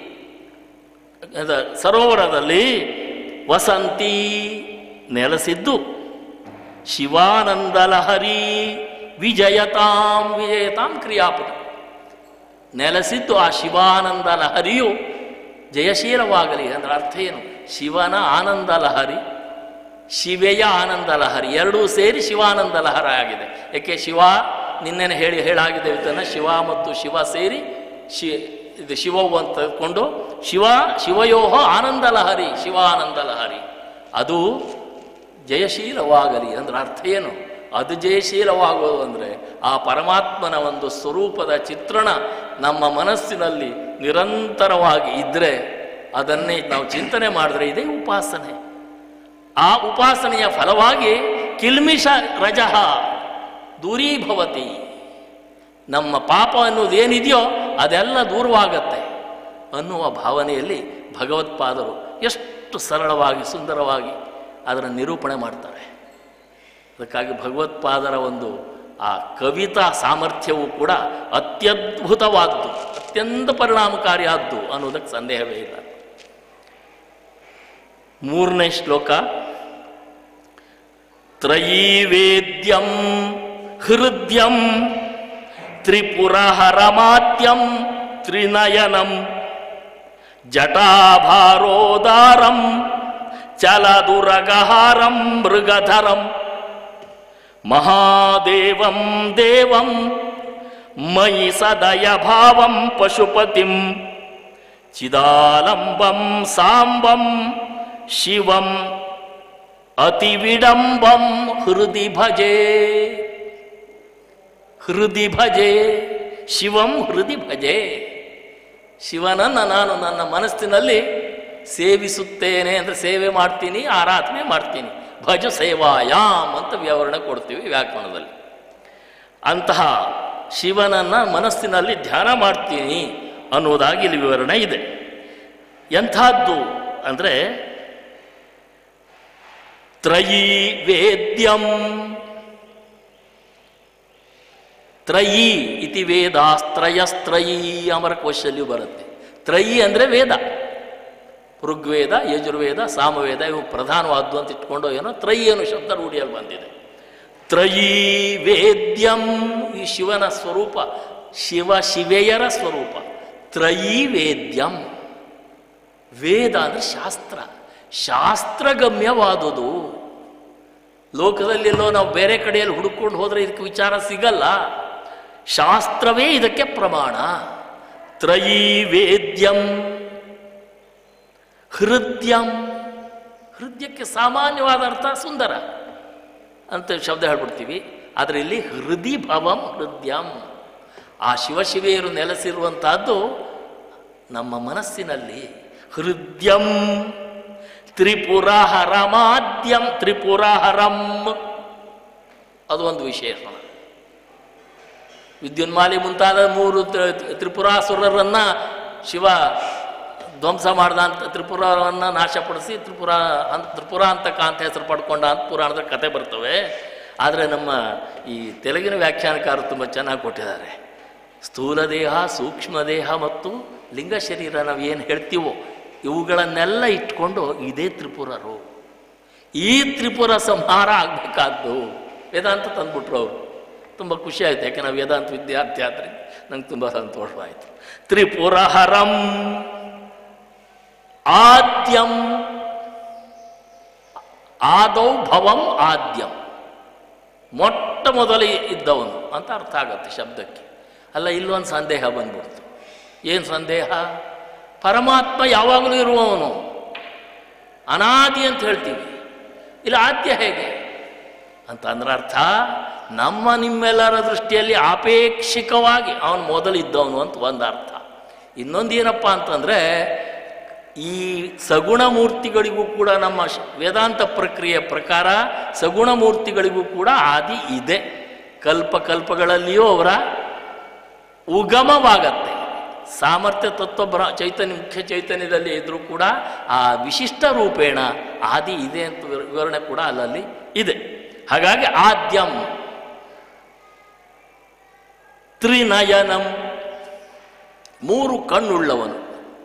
ಅದ ಸರೋವರದಲ್ಲಿ ವಸಂತಿ ನೆಲೆಸಿದ್ದು ಶಿವಾನಂದ ಲಹರಿ ವಿಜಯತಾಂ ವಿಜಯತಾಂ ಕ್ರಿಯಾಪದ ನೆಲೆಸಿದ್ದು ಆ ಶಿವಾನಂದ ಲಹರಿಯು ಜಯಶೀಲವಾಗಲಿ ಅದರ ಅರ್ಥ ಏನು ಶಿವನ ಆನಂದ ಲಹರಿ ಶಿವೆಯ ಆನಂದ ಲಹರಿ ಎರಡೂ ಸೇರಿ ಶಿವಾನಂದ ಲಹರ ಆಗಿದೆ ಏಕೆ ಶಿವ ನಿನ್ನೆನೆ ಹೇಳಿ ಹೇಳಾಗಿದೆ ಇದನ್ನು ಶಿವ ಮತ್ತು ಶಿವ ಸೇರಿ ಶಿ ಇದು ಶಿವವು ಅಂತ ತಿಳ್ಕೊಂಡು ಶಿವ ಶಿವಯೋಹ ಆನಂದ ಲಹರಿ ಶಿವಾನಂದ ಲಹರಿ ಅದು ಜಯಶೀಲವಾಗಲಿ ಅಂದ್ರೆ ಅರ್ಥ ಏನು ಅದು ಜಯಶೀಲವಾಗೋದು ಅಂದರೆ ಆ ಪರಮಾತ್ಮನ ಒಂದು ಸ್ವರೂಪದ ಚಿತ್ರಣ ನಮ್ಮ ಮನಸ್ಸಿನಲ್ಲಿ ನಿರಂತರವಾಗಿ ಇದ್ದರೆ ಅದನ್ನೇ ನಾವು ಚಿಂತನೆ ಮಾಡಿದ್ರೆ ಇದೇ ಉಪಾಸನೆ ಆ ಉಪಾಸನೆಯ ಫಲವಾಗಿ ಕಿಲ್ಮಿಷ ರಜಃ ದೂರೀಭವತಿ ನಮ್ಮ ಪಾಪ ಅನ್ನೋದು ಏನಿದೆಯೋ ಅದೆಲ್ಲ ದೂರವಾಗತ್ತೆ ಅನ್ನುವ ಭಾವನೆಯಲ್ಲಿ ಭಗವತ್ಪಾದರು ಎಷ್ಟು ಸರಳವಾಗಿ ಸುಂದರವಾಗಿ ಅದನ್ನು ನಿರೂಪಣೆ ಮಾಡ್ತಾರೆ ಅದಕ್ಕಾಗಿ ಭಗವತ್ಪಾದರ ಒಂದು ಆ ಕವಿತಾ ಸಾಮರ್ಥ್ಯವು ಕೂಡ ಅತ್ಯದ್ಭುತವಾದ್ದು ಅತ್ಯಂತ ಪರಿಣಾಮಕಾರಿಯಾದ್ದು ಅನ್ನೋದಕ್ಕೆ ಸಂದೇಹವೇ ಇಲ್ಲ ಮೂರನೇ ಶ್ಲೋಕ ತ್ರಯೀವೇದ್ಯಂ ಹೃದಯಂ ತ್ರಿಪುರಹರಮಾತ್ಯಂ ತ್ರಿನಯನಂ ಜಟಾಭಾರೋದಾರಂ ಚಲದುರಗಹಾರಂ ಮೃಗಧರಂ ಮಹಾದೇವಂ ದೇವಂ ಮಯಿ ಸದಯ ಭಾವಂ ಪಶುಪತಿಂ ಚಿದಾಲಂಬಂ ಸಾಂಬಂ ಶಿವಂ ಅತಿವಿಡಂಬಂ ಹೃದಿ ಭಜೆ ಹೃದಿ ಭಜೆ ಶಿವಂ ಹೃದಿ ಭಜೆ ಶಿವನನ್ನು ನಾನು ನನ್ನ ಮನಸ್ಸಿನಲ್ಲಿ ಸೇವಿಸುತ್ತೇನೆ ಅಂದರೆ ಸೇವೆ ಮಾಡ್ತೀನಿ ಆರಾಧನೆ ಮಾಡ್ತೀನಿ ಭಜ ಸೇವಾಯಾಮ್ ಅಂತ ವಿವರಣೆ ಕೊಡ್ತೀವಿ ವ್ಯಾಕರಣದಲ್ಲಿ ಅಂತಹ ಶಿವನನ್ನು ಮನಸ್ಸಿನಲ್ಲಿ ಧ್ಯಾನ ಮಾಡ್ತೀನಿ ಅನ್ನೋದಾಗಿ ಇಲ್ಲಿ ವಿವರಣೆ ಇದೆ ಎಂಥದ್ದು ಅಂದರೆ ತ್ರಯೀ ವೇದ್ಯಂ ತ್ರಯೀ ಇತಿ ವೇದಾಸ್ತ್ರಯಸ್ತ್ರಯೀ ಅಮರಕೋಶಲ್ಲಿಯೂ ಬರುತ್ತೆ ತ್ರಯೀ ಅಂದರೆ ವೇದ ಋಗ್ವೇದ ಯಜುರ್ವೇದ ಸಾಮವೇದ ಇವು ಪ್ರಧಾನವಾದ್ದು ಅಂತ ಇಟ್ಕೊಂಡು ಏನೋ ತ್ರಯೀ ಅನ್ನೋ ಶಬ್ದ ರೂಢಿಯಲ್ಲಿ ಬಂದಿದೆ ತ್ರಯೀ ವೇದ್ಯಂ ಈ ಶಿವನ ಸ್ವರೂಪ ಶಿವ ಶಿವೆಯರ ಸ್ವರೂಪ ತ್ರಯೀ ವೇದ್ಯಂ ವೇದ ಅಂದರೆ ಶಾಸ್ತ್ರ ಶಾಸ್ತ್ರಗಮ್ಯವಾದುದು ಲೋಕದಲ್ಲೆಲ್ಲೋ ನಾವು ಬೇರೆ ಕಡೆಯಲ್ಲಿ ಹುಡುಕೊಂಡು ಹೋದರೆ ಇದಕ್ಕೆ ವಿಚಾರ ಸಿಗಲ್ಲ ಶಾಸ್ತ್ರವೇ ಇದಕ್ಕೆ ಪ್ರಮಾಣ ತ್ರಯೀ ವೇದ್ಯಂ ಹೃದಯಂ ಹೃದಯಕ್ಕೆ ಸಾಮಾನ್ಯವಾದ ಅರ್ಥ ಸುಂದರ ಅಂತ ಶಬ್ದ ಹೇಳ್ಬಿಡ್ತೀವಿ ಆದರೆ ಇಲ್ಲಿ ಹೃದಯ ಭವಂ ಹೃದಯಂ ಆ ಶಿವಶಿವೆಯರು ನೆಲೆಸಿರುವಂತಹದ್ದು ನಮ್ಮ ಮನಸ್ಸಿನಲ್ಲಿ ಹೃದಯಂ ತ್ರಿಪುರಹರಮಾದ್ಯಂ ತ್ರಿಪುರಹರಂ ಅದು ಒಂದು ವಿಶೇಷಣ ವಿದ್ಯುನ್ಮಾಲಿ ಮುಂತಾದ ಮೂರು ತ್ರಿ- ತ್ರಿಪುರಾಸುರರನ್ನ ಶಿವ ಧ್ವಂಸ ಮಾಡ್ದ ಅಂತ ತ್ರಿಪುರವನ್ನು ನಾಶಪಡಿಸಿ ತ್ರಿಪುರ ಅಂತ ತ್ರಿಪುರ ಅಂತ ಕಾಂತ ಹೆಸರು ಪಡ್ಕೊಂಡ ಅಂತ ಪುರಾಣದ ಕತೆ ಬರ್ತವೆ ಆದರೆ ನಮ್ಮ ಈ ತೆಲುಗಿನ ವ್ಯಾಖ್ಯಾನಕಾರರು ತುಂಬ ಚೆನ್ನಾಗಿ ಕೊಟ್ಟಿದ್ದಾರೆ ಸ್ಥೂಲ ದೇಹ ಸೂಕ್ಷ್ಮ ದೇಹ ಮತ್ತು ಲಿಂಗ ಶರೀರ ನಾವು ಏನು ಹೇಳ್ತೀವೋ ಇವುಗಳನ್ನೆಲ್ಲ ಇಟ್ಕೊಂಡು ಇದೇ ತ್ರಿಪುರರು ಈ ತ್ರಿಪುರ ಸಂಹಾರ ಆಗಬೇಕಾದ್ದು ವೇದಾಂತ ತಂದ್ಬಿಟ್ರು ಅವರು ತುಂಬ ಖುಷಿ ಆಯಿತು ಯಾಕೆ ನಾವು ವೇದಾಂತ ವಿದ್ಯಾರ್ಥಿ ಆದರೆ ನಂಗೆ ತುಂಬ ಸಂತೋಷವಾಯಿತು ತ್ರಿಪುರಹರಂ ಆದ್ಯಂ ಆದೌ ಭವಂ ಆದ್ಯಂ ಮೊಟ್ಟ ಮೊದಲು ಇದ್ದವನು ಅಂತ ಅರ್ಥ ಆಗುತ್ತೆ ಶಬ್ದಕ್ಕೆ ಅಲ್ಲ ಇಲ್ಲೊಂದು ಸಂದೇಹ ಬಂದ್ಬಿಡ್ತು ಏನು ಸಂದೇಹ ಪರಮಾತ್ಮ ಯಾವಾಗಲೂ ಇರುವವನು ಅನಾದಿ ಅಂತ ಹೇಳ್ತೀವಿ ಇಲ್ಲ ಆದ್ಯ ಹೇಗೆ ಅಂತ ಅಂದ್ರೆ ಅರ್ಥ ನಮ್ಮ ನಿಮ್ಮೆಲ್ಲರ ದೃಷ್ಟಿಯಲ್ಲಿ ಆಪೇಕ್ಷಿಕವಾಗಿ ಅವನು ಮೊದಲಿದ್ದವನು ಅಂತ ಒಂದು ಅರ್ಥ ಇನ್ನೊಂದು ಏನಪ್ಪ ಅಂತಂದರೆ ಈ ಸಗುಣ ಮೂರ್ತಿಗಳಿಗೂ ಕೂಡ ನಮ್ಮ ಶ- ವೇದಾಂತ ಪ್ರಕ್ರಿಯೆ ಪ್ರಕಾರ ಸಗುಣ ಮೂರ್ತಿಗಳಿಗೂ ಕೂಡ ಆದಿ ಇದೆ ಕಲ್ಪ ಕಲ್ಪಗಳಲ್ಲಿಯೂ ಅವರ ಉಗಮವಾಗತ್ತೆ ಸಾಮರ್ಥ್ಯ ತತ್ವ ಬ್ರ ಚೈತನ್ಯ ಮುಖ್ಯ ಚೈತನ್ಯದಲ್ಲಿ ಇದ್ರೂ ಕೂಡ ಆ ವಿಶಿಷ್ಟ ರೂಪೇಣ ಆದಿ ಇದೆ ಅಂತ ವಿವ- ವಿವರಣೆ ಕೂಡ ಅಲ್ಲಲ್ಲಿ ಇದೆ ಹಾಗಾಗಿ ಆದ್ಯಂ ತ್ರಿನಯನಂ ಮೂರು ಕಣ್ಣುಳ್ಳವನು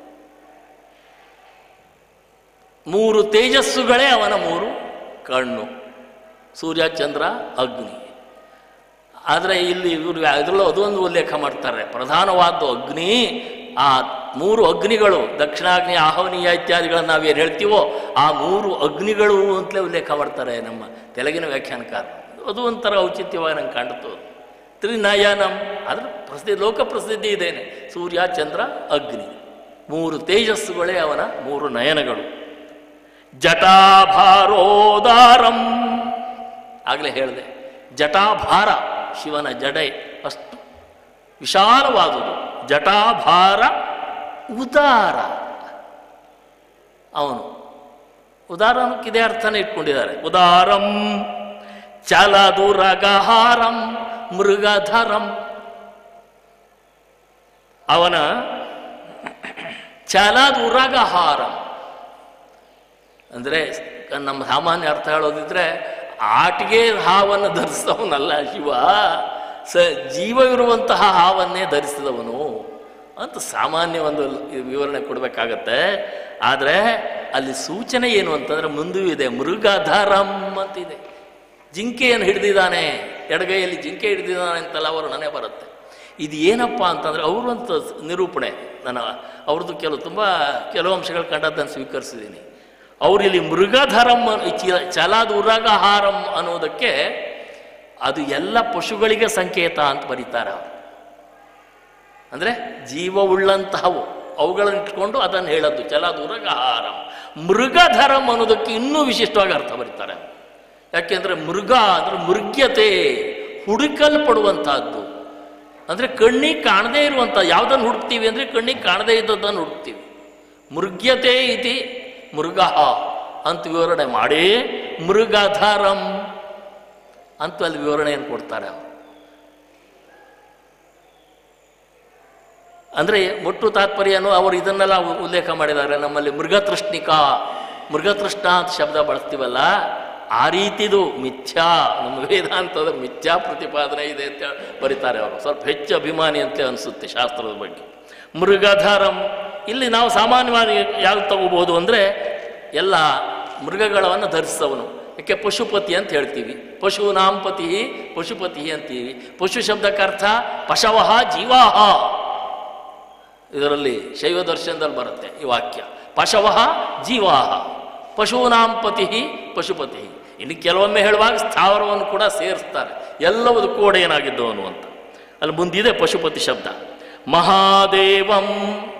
ಮೂರು ತೇಜಸ್ಸುಗಳೇ ಅವನ ಮೂರು ಕಣ್ಣು ಸೂರ್ಯ ಚಂದ್ರ ಅಗ್ನಿ ಆದರೆ ಇಲ್ಲಿ ಇವರು ಅದರಲ್ಲೂ ಅದೊಂದು ಉಲ್ಲೇಖ ಮಾಡ್ತಾರೆ ಪ್ರಧಾನವಾದ ಅಗ್ನಿ ಆ ಮೂರು ಅಗ್ನಿಗಳು ದಕ್ಷಿಣಾಗ್ನಿ ಆಹವನೀಯ ಇತ್ಯಾದಿಗಳನ್ನು ನಾವೇನು ಹೇಳ್ತೀವೋ ಆ ಮೂರು ಅಗ್ನಿಗಳು ಅಂತಲೇ ಉಲ್ಲೇಖ ಮಾಡ್ತಾರೆ ನಮ್ಮ ತೆಲುಗಿನ ವ್ಯಾಖ್ಯಾನಕಾರ ಅದು ಒಂಥರ ಔಚಿತ್ಯವಾಗಿ ನಂಗೆ ಕಾಣ್ತು ತ್ರಿನಯನಂ ಅದ್ರ ಪ್ರಸಿದ್ಧಿ ಲೋಕ ಪ್ರಸಿದ್ಧಿ ಇದೇನೆ ಸೂರ್ಯ ಚಂದ್ರ ಅಗ್ನಿ ಮೂರು ತೇಜಸ್ಸುಗಳೇ ಅವನ ಮೂರು ನಯನಗಳು ಜಟಾಭಾರೋದಾರಂ ಆಗಲೇ ಹೇಳಿದೆ ಜಟಾಭಾರ ಶಿವನ ಜಡೆ ಅಷ್ಟು ವಿಶಾಲವಾದುದು ಜಟಾಭಾರ ಉದಾರ ಅವನು ಉದಾರನಕ್ಕೆ ಇದೇ ಅರ್ಥನೇ ಇಟ್ಕೊಂಡಿದ್ದಾರೆ ಉದಾರಂ ಚಲದುರಗಹಾರಂ ಮೃಗಧರಂ ಅವನ ಚಲದುರಗಹಾರಂ ಅಂದರೆ ನಮ್ಮ ಸಾಮಾನ್ಯ ಅರ್ಥ ಹೇಳೋದಿದ್ರೆ ಆಟಿಗೆ ಹಾವನ್ನು ಧರಿಸಿದವನಲ್ಲ ಶಿವ ಸ ಜೀವವಿರುವಂತಹ ಹಾವನ್ನೇ ಧರಿಸಿದವನು ಅಂತ ಸಾಮಾನ್ಯ ಒಂದು ವಿವರಣೆ ಕೊಡಬೇಕಾಗತ್ತೆ ಆದರೆ ಅಲ್ಲಿ ಸೂಚನೆ ಏನು ಅಂತಂದರೆ ಮುಂದೂ ಇದೆ ಮೃಗಧರಂ ಅಂತಿದೆ ಜಿಂಕೆಯನ್ನು ಹಿಡಿದಿದ್ದಾನೆ ಎಡಗೈಯಲ್ಲಿ ಜಿಂಕೆ ಹಿಡಿದಿದ್ದಾನೆ ಅಂತೆಲ್ಲ ಅವರು ನನಗೆ ಬರುತ್ತೆ ಇದು ಏನಪ್ಪ ಅಂತಂದರೆ ಅವರು ಅಂತ ನಿರೂಪಣೆ ನನ್ನ ಅವ್ರದ್ದು ಕೆಲವು ತುಂಬ ಕೆಲವು ಅಂಶಗಳು ಕಂಡದ್ದನ್ನು ಸ್ವೀಕರಿಸಿದ್ದೀನಿ ಅವರು ಇಲ್ಲಿ ಮೃಗಧರಂ ಅನ್- ಈ ಚಿ- ಚಲಾದ ಉರಗಹಾರಂ ಅನ್ನೋದಕ್ಕೆ ಅದು ಎಲ್ಲ ಪಶುಗಳಿಗೆ ಸಂಕೇತ ಅಂತ ಬರೀತಾರೆ ಅವರು ಅಂದರೆ ಜೀವವುಳ್ಳಂತಹವು ಅವುಗಳನ್ನು ಇಟ್ಕೊಂಡು ಅದನ್ನು ಹೇಳೋದು ಚಲಾದ ಉರಗಹಾರಂ ಮೃಗಧರಂ ಅನ್ನೋದಕ್ಕೆ ಇನ್ನೂ ವಿಶಿಷ್ಟವಾಗಿ ಅರ್ಥ ಬರೀತಾರೆ ಯಾಕೆಂದರೆ ಮೃಗ ಅಂದರೆ ಮೃಗ್ಯತೆ ಹುಡುಕಲ್ಪಡುವಂತಹದ್ದು ಅಂದರೆ ಕಣ್ಣಿಗೆ ಕಾಣದೇ ಇರುವಂಥ ಯಾವುದನ್ನು ಹುಡುಕ್ತೀವಿ ಅಂದರೆ ಕಣ್ಣಿಗೆ ಕಾಣದೇ ಇದ್ದದ್ದನ್ನು ಹುಡುಕ್ತೀವಿ ಮೃಗ್ಯತೆ ಇತಿ ಮೃಗ ಅಂತ ವಿವರಣೆ ಮಾಡಿ ಮೃಗಧರಂ ಅಂತ ಅಲ್ಲಿ ವಿವರಣೆಯನ್ನು ಕೊಡ್ತಾರೆ ಅವರು ಅಂದರೆ ಒಟ್ಟು ತಾತ್ಪರ್ಯನು ಅವರು ಇದನ್ನೆಲ್ಲ ಉ- ಉಲ್ಲೇಖ ಮಾಡಿದ್ದಾರೆ ನಮ್ಮಲ್ಲಿ ಮೃಗತೃಷ್ಣಿಕಾ ಮೃಗತೃಷ್ಣ ಅಂತ ಶಬ್ದ ಬಳಸ್ತೀವಲ್ಲ ಆ ರೀತಿದು ಮಿಥ್ಯಾ ನಮ್ಮ ವೇದಾಂತದ ಮಿಥ್ಯಾ ಪ್ರತಿಪಾದನೆ ಇದೆ ಅಂತ ಬರೀತಾರೆ ಅವರು ಸ್ವಲ್ಪ ಹೆಚ್ಚು ಅಭಿಮಾನಿ ಅಂತ ಅನಿಸುತ್ತೆ ಶಾಸ್ತ್ರದ ಬಗ್ಗೆ ಮೃಗಧರಂ ಇಲ್ಲಿ ನಾವು ಸಾಮಾನ್ಯವಾಗಿ ಯಾವ್ದು ತಗೋಬಹುದು ಅಂದರೆ ಎಲ್ಲ ಮೃಗಗಳನ್ನು ಧರಿಸವನು ಯಾಕೆ ಪಶುಪತಿ ಅಂತ ಹೇಳ್ತೀವಿ ಪಶೂನಾಂಪತಿ ಪಶುಪತಿ ಅಂತೀವಿ ಪಶು ಶಬ್ದಕ್ಕೆ ಅರ್ಥ ಪಶವಃ ಜೀವಾಹ ಇದರಲ್ಲಿ ಶೈವ ದರ್ಶನದಲ್ಲಿ ಬರುತ್ತೆ ಈ ವಾಕ್ಯ ಪಶವಃ ಜೀವಾಹ ಪಶೂನಾಂಪತಿ ಪಶುಪತಿ ಇನ್ನು ಕೆಲವೊಮ್ಮೆ ಹೇಳುವಾಗ ಸ್ಥಾವರವನ್ನು ಕೂಡ ಸೇರಿಸ್ತಾರೆ ಎಲ್ಲವದಕ್ಕೂ ಒಡೆಯನಾಗಿದ್ದವನು ಅಂತ ಅಲ್ಲಿ ಮುಂದಿದೆ ಪಶುಪತಿ ಶಬ್ದ ಮಹಾದೇವಂ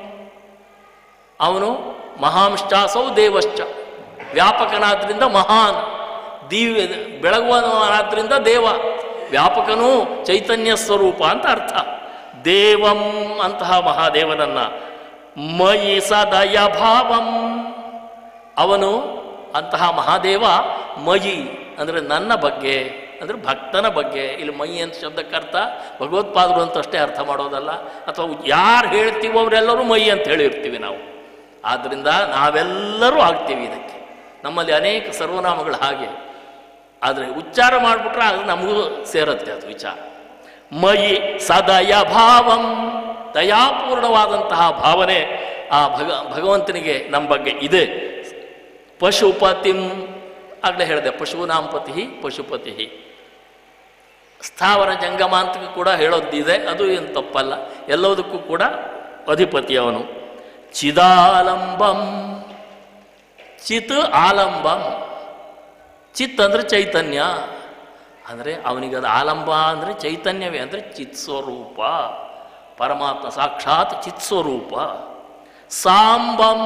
ಅವನು ಮಹಾಂಶ್ಚಾಸೌ ದೇವಶ್ಚ ವ್ಯಾಪಕನಾದ್ರಿಂದ ಮಹಾನ್ ದಿವ್ಯ ಬೆಳಗುವನಾದ್ರಿಂದ ದೇವ ವ್ಯಾಪಕನೂ ಚೈತನ್ಯ ಸ್ವರೂಪ ಅಂತ ಅರ್ಥ ದೇವಂ ಅಂತಹ ಮಹಾದೇವನನ್ನ ಮಯಿ ಸದಯ ಭಾವಂ ಅವನು ಅಂತಹ ಮಹಾದೇವ ಮಯಿ ಅಂದರೆ ನನ್ನ ಬಗ್ಗೆ ಅಂದರೆ ಭಕ್ತನ ಬಗ್ಗೆ ಇಲ್ಲಿ ಮೈ ಅಂತ ಶಬ್ದಕ್ಕೆ ಅರ್ಥ ಭಗವತ್ಪಾದರು ಅಂತ ಅಷ್ಟೇ ಅರ್ಥ ಮಾಡೋದಲ್ಲ ಅಥವಾ ಯಾರು ಹೇಳ್ತೀವೋ ಅವರೆಲ್ಲರೂ ಮೈ ಅಂತ ಹೇಳಿರ್ತೀವಿ ನಾವು ಆದ್ದರಿಂದ ನಾವೆಲ್ಲರೂ ಆಗ್ತೀವಿ ಇದಕ್ಕೆ ನಮ್ಮಲ್ಲಿ ಅನೇಕ ಸರ್ವನಾಮಗಳು ಹಾಗೆ ಆದರೆ ಉಚ್ಚಾರ ಮಾಡಿಬಿಟ್ರೆ ಅದು ನಮಗೂ ಸೇರುತ್ತೆ ಅದು ವಿಚಾರ ಮಯಿ ಸದಯ ಭಾವಂ ದಯಾಪೂರ್ಣವಾದಂತಹ ಭಾವನೆ ಆ ಭಗ ಭಗವಂತನಿಗೆ ನಮ್ಮ ಬಗ್ಗೆ ಇದೆ ಪಶುಪತಿಂ ಆಗಲೇ ಹೇಳಿದೆ ಪಶುನಾಂಪತಿ ಪಶುಪತಿ ಸ್ಥಾವರ ಜಂಗಮ ಅಂತ ಕೂಡ ಹೇಳೋದಿದೆ ಅದು ಏನು ತಪ್ಪಲ್ಲ ಎಲ್ಲದಕ್ಕೂ ಕೂಡ ಅಧಿಪತಿ ಅವನು ಚಿದಾಲಂಬಂ ಚಿತ್ ಆಲಂಬಂ ಚಿತ್ ಅಂದರೆ ಚೈತನ್ಯ ಅಂದರೆ ಅವನಿಗದು ಆಲಂಬ ಅಂದರೆ ಚೈತನ್ಯವೇ ಅಂದರೆ ಚಿತ್ ಸ್ವರೂಪ ಪರಮಾತ್ಮ ಸಾಕ್ಷಾತ್ ಚಿತ್ ಸ್ವರೂಪ ಸಾಂಬಂ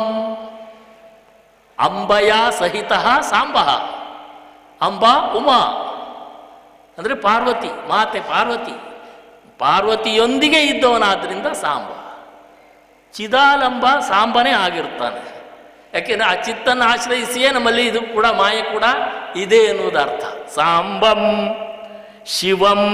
ಅಂಬಯ ಸಹಿತ ಸಾಂಬ ಅಂಬ ಉಮಾ ಅಂದರೆ ಪಾರ್ವತಿ ಮಾತೆ ಪಾರ್ವತಿ ಪಾರ್ವತಿಯೊಂದಿಗೆ ಇದ್ದವನಾದ್ರಿಂದ ಸಾಂಬ ಚಿದಾಲಂಬ ಸಾಂಬನೇ ಆಗಿರ್ತಾನೆ ಯಾಕೆಂದರೆ ಆ ಚಿತ್ತನ್ನು ಆಶ್ರಯಿಸಿಯೇ ನಮ್ಮಲ್ಲಿ ಇದು ಕೂಡ ಮಾಯೆ ಕೂಡ ಇದೆ ಎನ್ನುವುದು ಅರ್ಥ ಸಾಂಬಂ ಶಿವಂ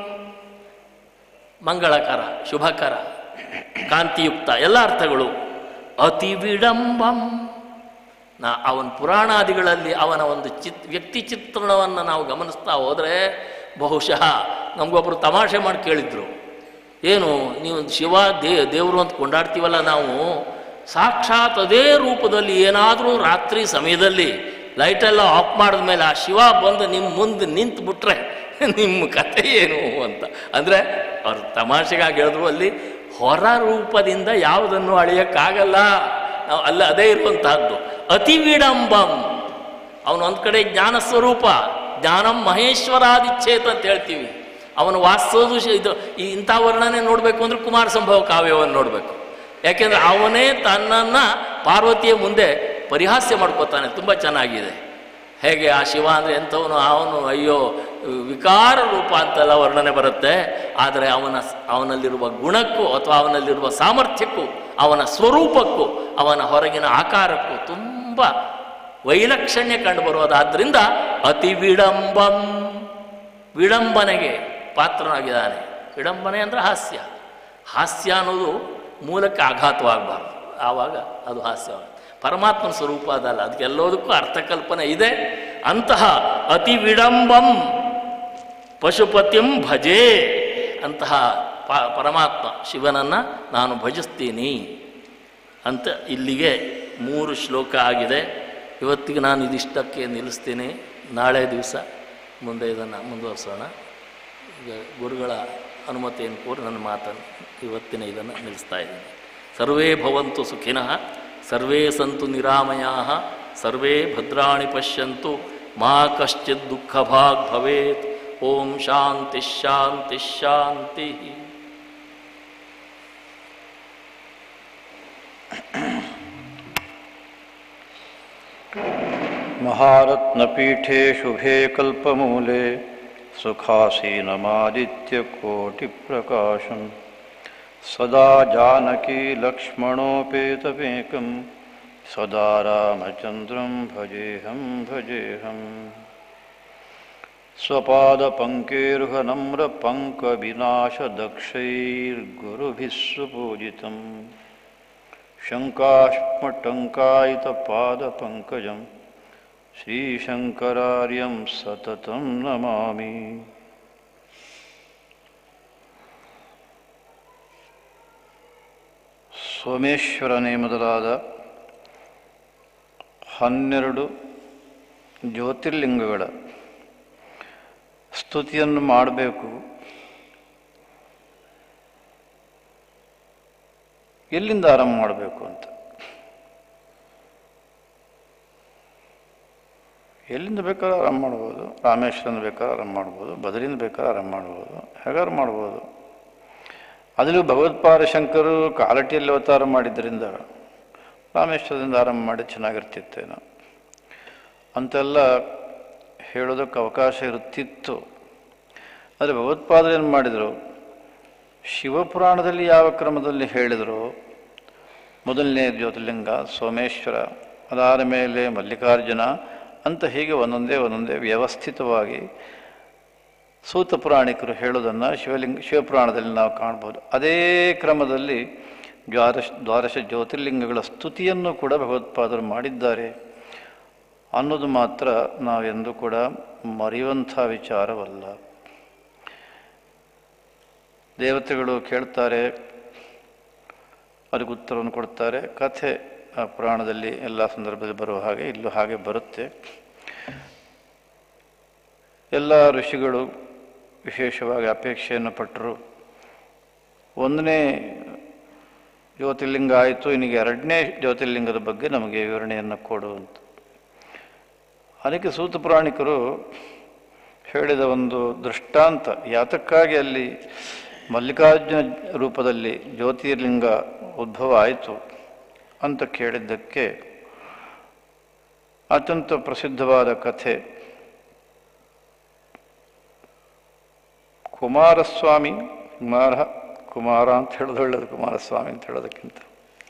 ಮಂಗಳಕರ ಶುಭಕರ ಕಾಂತಿಯುಕ್ತ ಎಲ್ಲ ಅರ್ಥಗಳು ಅತಿ ವಿಡಂಬಂ ನಾ ಅವನ ಪುರಾಣಾದಿಗಳಲ್ಲಿ ಅವನ ಒಂದು ಚಿತ್ ವ್ಯಕ್ತಿ ಚಿತ್ರಣವನ್ನು ನಾವು ಗಮನಿಸ್ತಾ ಹೋದರೆ ಬಹುಶಃ ನಮಗೊಬ್ಬರು ತಮಾಷೆ ಮಾಡಿ ಕೇಳಿದ್ರು ಏನು ನೀವು ಶಿವ ದೇ ದೇವರು ಅಂತ ಕೊಂಡಾಡ್ತೀವಲ್ಲ ನಾವು ಸಾಕ್ಷಾತ್ ಅದೇ ರೂಪದಲ್ಲಿ ಏನಾದರೂ ರಾತ್ರಿ ಸಮಯದಲ್ಲಿ ಲೈಟೆಲ್ಲ ಆಫ್ ಮಾಡಿದ ಮೇಲೆ ಆ ಶಿವ ಬಂದು ನಿಮ್ಮ ಮುಂದೆ ನಿಂತು ಬಿಟ್ರೆ ನಿಮ್ಮ ಕಥೆ ಏನು ಅಂತ ಅಂದರೆ ಅವ್ರು ತಮಾಷೆಗಾಗಿ ಹೇಳಿದ್ರು ಅಲ್ಲಿ ಹೊರ ರೂಪದಿಂದ ಯಾವುದನ್ನು ಅಳೆಯೋಕ್ಕಾಗಲ್ಲ ನಾವು ಅಲ್ಲಿ ಅದೇ ಇರುವಂತಹದ್ದು ಅತಿ ವಿಡಂಬಂ ಅವನು ಒಂದು ಕಡೆ ಜ್ಞಾನ ಸ್ವರೂಪ ಜ್ಞಾನಂ ಮಹೇಶ್ವರಾದಿಚ್ಛೇತ ಅಂತ ಹೇಳ್ತೀವಿ ಅವನು ವಾಸ್ತವದು ಶ್- ಇದು ಈ ಇಂಥ ವರ್ಣನೆ ನೋಡಬೇಕು ಅಂದ್ರೆ ಕುಮಾರ ಸಂಭವ ಕಾವ್ಯವನ್ನು ನೋಡಬೇಕು ಯಾಕೆಂದ್ರೆ ಅವನೇ ತನ್ನನ್ನು ಪಾರ್ವತಿಯ ಮುಂದೆ ಪರಿಹಾಸ್ಯ ಮಾಡ್ಕೋತಾನೆ ತುಂಬ ಚೆನ್ನಾಗಿದೆ ಹೇಗೆ ಆ ಶಿವ ಅಂದರೆ ಎಂಥವನು ಅವನು ಅಯ್ಯೋ ವಿಕಾರ ರೂಪ ಅಂತೆಲ್ಲ ವರ್ಣನೆ ಬರುತ್ತೆ ಆದರೆ ಅವನ ಅವನಲ್ಲಿರುವ ಗುಣಕ್ಕೂ ಅಥವಾ ಅವನಲ್ಲಿರುವ ಸಾಮರ್ಥ್ಯಕ್ಕೂ ಅವನ ಸ್ವರೂಪಕ್ಕೂ ಅವನ ಹೊರಗಿನ ಆಕಾರಕ್ಕೂ ತುಂಬ ವೈಲಕ್ಷಣ್ಯ ಕಂಡುಬರುವುದಾದ್ರಿಂದ ಅತಿ ವಿಡಂಬಂ ವಿಡಂಬನೆಗೆ ಪಾತ್ರನಾಗಿದ್ದಾನೆ ವಿಡಂಬನೆ ಅಂದರೆ ಹಾಸ್ಯ ಹಾಸ್ಯ ಅನ್ನೋದು ಮೂಲಕ್ಕೆ ಆಘಾತವಾಗಬಾರ್ದು ಆವಾಗ ಅದು ಹಾಸ್ಯವಾಗುತ್ತೆ ಪರಮಾತ್ಮನ ಸ್ವರೂಪ ಅದಲ್ಲ ಅದಕ್ಕೆ ಎಲ್ಲದಕ್ಕೂ ಅರ್ಥಕಲ್ಪನೆ ಇದೆ ಅಂತಹ ಅತಿ ವಿಡಂಬಂ ಪಶುಪತಿಂ ಭಜೆ ಅಂತಹ ಪ ಪರಮಾತ್ಮ ಶಿವನನ್ನು ನಾನು ಭಜಿಸ್ತೀನಿ ಅಂತ ಇಲ್ಲಿಗೆ ಮೂರು ಶ್ಲೋಕ ಆಗಿದೆ ಇವತ್ತಿಗೆ ನಾನು ಇದಿಷ್ಟಕ್ಕೆ ನಿಲ್ಲಿಸ್ತೀನಿ ನಾಳೆ ದಿವಸ ಮುಂದೆ ಇದನ್ನು ಮುಂದುವರಿಸೋಣ ಈಗ ಗುರುಗಳ ಅನುಮತಿಯನ್ನು ಕೋರಿ ನನ್ನ ಮಾತನ್ನು ಇವತ್ತಿನ ಇದನ್ನು ನಿಲ್ಲಿಸ್ತಾ ಇದ್ದೀನಿ ಸರ್ವೇ ಭವಂತು ಸುಖಿನಃ ಸರ್ವೇ ಸಂತು ನಿರಾಮಯಾ ಸರ್ವೇ ಭದ್ರಾಣಿ ಪಶ್ಯಂತು ಮಾ ಕಶ್ಚಿತ್ ದುಃಖ ಭಾಗ್ ಭವೇತ್ ಓಂ ಶಾಂತಿ ಶಾಂತಿ ಶಾಂತಿ महारत्नपीठे शुभे कल्पमूले सुखासीनमादित्यकोटिप्रकाशं सदा जानकी लक्ष्मणोपेतमेकं सदा रामचन्द्रं भजेऽहं भजेऽहम् स्वपादपङ्केर्हनम्रपङ्कविनाशदक्षैर्गुरुभिः सुपूजितं शङ्काश्मटङ्कायितपादपङ्कजं श्रीशङ्करार्यं सततं नमामि ಸೋಮೇಶ್ವರನೇ ಮೊದಲಾದ ಹನ್ನೆರಡು ಜ್ಯೋತಿರ್ಲಿಂಗಗಳ ಸ್ತುತಿಯನ್ನು ಮಾಡಬೇಕು ಎಲ್ಲಿಂದ ಆರಂಭ ಮಾಡಬೇಕು ಅಂತ ಎಲ್ಲಿಂದ ಬೇಕಾದ್ರೂ ಆರಂಭ ಮಾಡ್ಬೋದು ರಾಮೇಶ್ವರನ ಬೇಕಾದ್ರೆ ಆರಂಭ ಮಾಡ್ಬೋದು ಬದರಿಂದ ಬೇಕಾದ್ರೆ ಆರಂಭ ಮಾಡ್ಬೋದು ಹೇಗಾರು ಮಾಡ್ಬೋದು ಅದರಲ್ಲೂ ಭಗವತ್ಪಾದ ಶಂಕರು ಕಾಲಟಿಯಲ್ಲಿ ಅವತಾರ ಮಾಡಿದ್ದರಿಂದ ರಾಮೇಶ್ವರದಿಂದ ಆರಂಭ ಮಾಡಿ ಚೆನ್ನಾಗಿರ್ತಿತ್ತೇನೋ ಅಂತೆಲ್ಲ ಹೇಳೋದಕ್ಕೆ ಅವಕಾಶ ಇರುತ್ತಿತ್ತು ಆದರೆ ಭಗವತ್ಪಾದರು ಏನು ಮಾಡಿದರು ಶಿವಪುರಾಣದಲ್ಲಿ ಯಾವ ಕ್ರಮದಲ್ಲಿ ಹೇಳಿದರು ಮೊದಲನೇ ಜ್ಯೋತಿರ್ಲಿಂಗ ಸೋಮೇಶ್ವರ ಅದಾದ ಮೇಲೆ ಮಲ್ಲಿಕಾರ್ಜುನ ಅಂತ ಹೀಗೆ ಒಂದೊಂದೇ ಒಂದೊಂದೇ ವ್ಯವಸ್ಥಿತವಾಗಿ ಸೂತ ಪುರಾಣಿಕರು ಹೇಳೋದನ್ನು ಶಿವಲಿಂಗ ಶಿವಪುರಾಣದಲ್ಲಿ ನಾವು ಕಾಣ್ಬೋದು ಅದೇ ಕ್ರಮದಲ್ಲಿ ದ್ವಾದಶ ದ್ವಾದಶ ಜ್ಯೋತಿರ್ಲಿಂಗಗಳ ಸ್ತುತಿಯನ್ನು ಕೂಡ ಭಗವತ್ಪಾದರು ಮಾಡಿದ್ದಾರೆ ಅನ್ನೋದು ಮಾತ್ರ ನಾವೆಂದೂ ಕೂಡ ಮರೆಯುವಂಥ ವಿಚಾರವಲ್ಲ ದೇವತೆಗಳು ಕೇಳ್ತಾರೆ ಅದಕ್ಕೆ ಉತ್ತರವನ್ನು ಕೊಡ್ತಾರೆ ಕಥೆ ಆ ಪುರಾಣದಲ್ಲಿ ಎಲ್ಲ ಸಂದರ್ಭದಲ್ಲಿ ಬರುವ ಹಾಗೆ ಇಲ್ಲೂ ಹಾಗೆ ಬರುತ್ತೆ ಎಲ್ಲ ಋಷಿಗಳು ವಿಶೇಷವಾಗಿ ಅಪೇಕ್ಷೆಯನ್ನು ಪಟ್ಟರು ಒಂದನೇ ಜ್ಯೋತಿರ್ಲಿಂಗ ಆಯಿತು ಇನ್ನೀಗ ಎರಡನೇ ಜ್ಯೋತಿರ್ಲಿಂಗದ ಬಗ್ಗೆ ನಮಗೆ ವಿವರಣೆಯನ್ನು ಕೊಡು ಅಂತ ಅದಕ್ಕೆ ಸೂತ ಪುರಾಣಿಕರು ಹೇಳಿದ ಒಂದು ದೃಷ್ಟಾಂತ ಯಾತಕ್ಕಾಗಿ ಅಲ್ಲಿ ಮಲ್ಲಿಕಾರ್ಜುನ ರೂಪದಲ್ಲಿ ಜ್ಯೋತಿರ್ಲಿಂಗ ಉದ್ಭವ ಆಯಿತು ಅಂತ ಕೇಳಿದ್ದಕ್ಕೆ ಅತ್ಯಂತ ಪ್ರಸಿದ್ಧವಾದ ಕಥೆ ಕುಮಾರಸ್ವಾಮಿ ಕುಮಾರ ಕುಮಾರ ಅಂತ ಹೇಳೋದು ಒಳ್ಳೆಯದು ಕುಮಾರಸ್ವಾಮಿ ಅಂತ ಹೇಳೋದಕ್ಕಿಂತ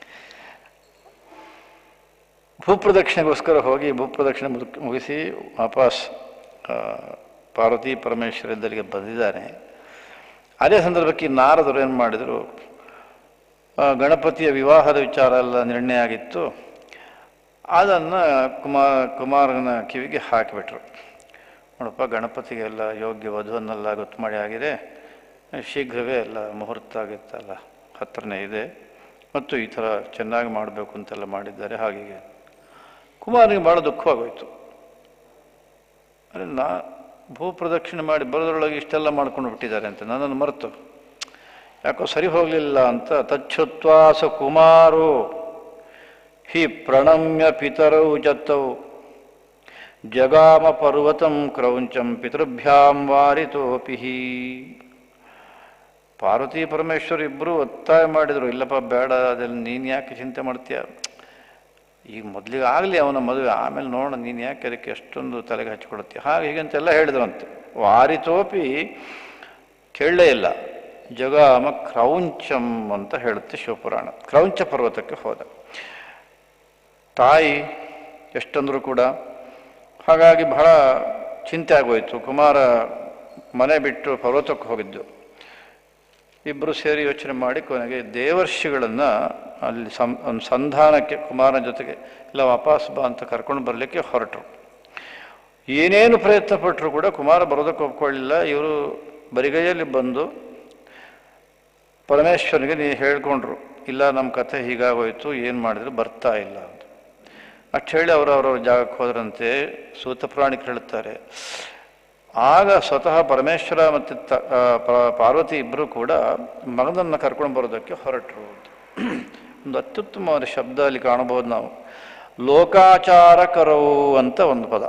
ಭೂಪ್ರದಕ್ಷಿಣೆಗೋಸ್ಕರ ಹೋಗಿ ಭೂಪ್ರದಕ್ಷಿಣೆ ಮುದುಕ್- ಮುಗಿಸಿ ವಾಪಸ್ ಆ, ಪಾರ್ವತಿ ಪರಮೇಶ್ವರ ಇದ್ದಲ್ಲಿಗೆ ಬಂದಿದ್ದಾನೆ ಅದೇ ಸಂದರ್ಭಕ್ಕೆ ಈ ನಾರದರು ಏನು ಮಾಡಿದರು ಆ, ಗಣಪತಿಯ ವಿವಾಹದ ವಿಚಾರ ಎಲ್ಲ ನಿರ್ಣಯ ಆಗಿತ್ತು ಅದನ್ನು ಕುಮಾರ ಕುಮಾರನ ಕಿವಿಗೆ ಹಾಕಿಬಿಟ್ರು ನೋಡಪ್ಪ ಗಣಪತಿಗೆಲ್ಲ ಯೋಗ್ಯ ವಧುವನ್ನೆಲ್ಲ ಗೊತ್ತು ಮಾಡಿ ಆಗಿದೆ ಶೀಘ್ರವೇ ಎಲ್ಲ ಮುಹೂರ್ತ ಆಗಿತ್ತಲ್ಲ ಹತ್ರನೇ ಇದೆ ಮತ್ತು ಈ ಥರ ಚೆನ್ನಾಗಿ ಮಾಡಬೇಕು ಅಂತೆಲ್ಲ ಮಾಡಿದ್ದಾರೆ ಹಾಗೆ ಕುಮಾರನಿಗೆ ಭಾಳ ದುಃಖವಾಗೋಯ್ತು ಅರೆ ನಾ ಭೂ ಪ್ರದಕ್ಷಿಣೆ ಮಾಡಿ ಬರೋದ್ರೊಳಗೆ ಇಷ್ಟೆಲ್ಲ ಮಾಡ್ಕೊಂಡು ಬಿಟ್ಟಿದ್ದಾರೆ ಅಂತ ನನ್ನನ್ನು ಮರೆತು ಯಾಕೋ ಸರಿ ಹೋಗಲಿಲ್ಲ ಅಂತ ತಚ್ಛುತ್ವಾಸ ಕುಮಾರೋ ಹಿ ಪ್ರಣಮ್ಯ ಪಿತರೌ ಜತ್ತೌ ಜಗಾಮ ಪರ್ವತಂ ಕ್ರೌಂಚಂ ಪಿತೃಭ್ಯಾಂ ವಾರಿತೋಪಿ ಪಾರ್ವತಿ ಪರಮೇಶ್ವರ್ ಇಬ್ಬರು ಒತ್ತಾಯ ಮಾಡಿದರು ಇಲ್ಲಪ್ಪ ಬೇಡ ಅದೆಲ್ಲ ನೀನು ಯಾಕೆ ಚಿಂತೆ ಮಾಡ್ತೀಯ ಈಗ ಮೊದಲಿಗೆ ಆಗಲಿ ಅವನ ಮದುವೆ ಆಮೇಲೆ ನೋಡೋಣ ನೀನು ಯಾಕೆ ಅದಕ್ಕೆ ಎಷ್ಟೊಂದು ತಲೆಗೆ ಹಚ್ಕೊಳುತ್ತೀಯ ಹಾಗೆ ಹೀಗಂತೆಲ್ಲ ಹೇಳಿದ್ರಂತೆ ವಾರಿತೋಪಿ ಕೇಳಲೇ ಇಲ್ಲ ಜಗಾಮ ಕ್ರೌಂಚಂ ಅಂತ ಹೇಳುತ್ತೆ ಶಿವಪುರಾಣ ಕ್ರೌಂಚ ಪರ್ವತಕ್ಕೆ ಹೋದ ತಾಯಿ ಎಷ್ಟಂದರೂ ಕೂಡ ಹಾಗಾಗಿ ಬಹಳ ಚಿಂತೆ ಆಗೋಯ್ತು ಕುಮಾರ ಮನೆ ಬಿಟ್ಟು ಪರ್ವತಕ್ಕೆ ಹೋಗಿದ್ದು ಇಬ್ಬರು ಸೇರಿ ಯೋಚನೆ ಮಾಡಿ ಕೊನೆಗೆ ದೇವರ್ಷಿಗಳನ್ನು ಅಲ್ಲಿ ಸಂ ಒಂದು ಸಂಧಾನಕ್ಕೆ ಕುಮಾರನ ಜೊತೆಗೆ ಇಲ್ಲ ವಾಪಸ್ ಬಾ ಅಂತ ಕರ್ಕೊಂಡು ಬರಲಿಕ್ಕೆ ಹೊರಟರು ಏನೇನು ಪ್ರಯತ್ನ ಪಟ್ಟರು ಕೂಡ ಕುಮಾರ ಬರೋದಕ್ಕೆ ಒಪ್ಕೊಳ್ಳಿಲ್ಲ ಇವರು ಬರಿಗೈಯಲ್ಲಿ ಬಂದು ಪರಮೇಶ್ವರನಿಗೆ ನೀವು ಹೇಳ್ಕೊಂಡ್ರು ಇಲ್ಲ ನಮ್ಮ ಕಥೆ ಹೀಗಾಗೋಯ್ತು ಏನು ಮಾಡಿದ್ರು ಬರ್ತಾ ಇಲ್ಲ ಅಂತ ಅಷ್ಟು ಹೇಳಿ ಅವರು ಅವರವ್ರ ಜಾಗಕ್ಕೆ ಹೋದ್ರಂತೆ ಸೂತ ಪುರಾಣಿಕರು ಹೇಳುತ್ತಾರೆ ಆಗ ಸ್ವತಃ ಪರಮೇಶ್ವರ ಮತ್ತು ತ ಆ, ಪ- ಪಾರ್ವತಿ ಇಬ್ಬರು ಕೂಡ ಮಗನನ್ನು ಕರ್ಕೊಂಡು ಬರೋದಕ್ಕೆ ಹೊರಟರು ಅಂತ ಒಂದು ಅತ್ಯುತ್ತಮವಾದ ಶಬ್ದ ಅಲ್ಲಿ ಕಾಣಬಹುದು ನಾವು ಲೋಕಾಚಾರಕರವು ಅಂತ ಒಂದು ಪದ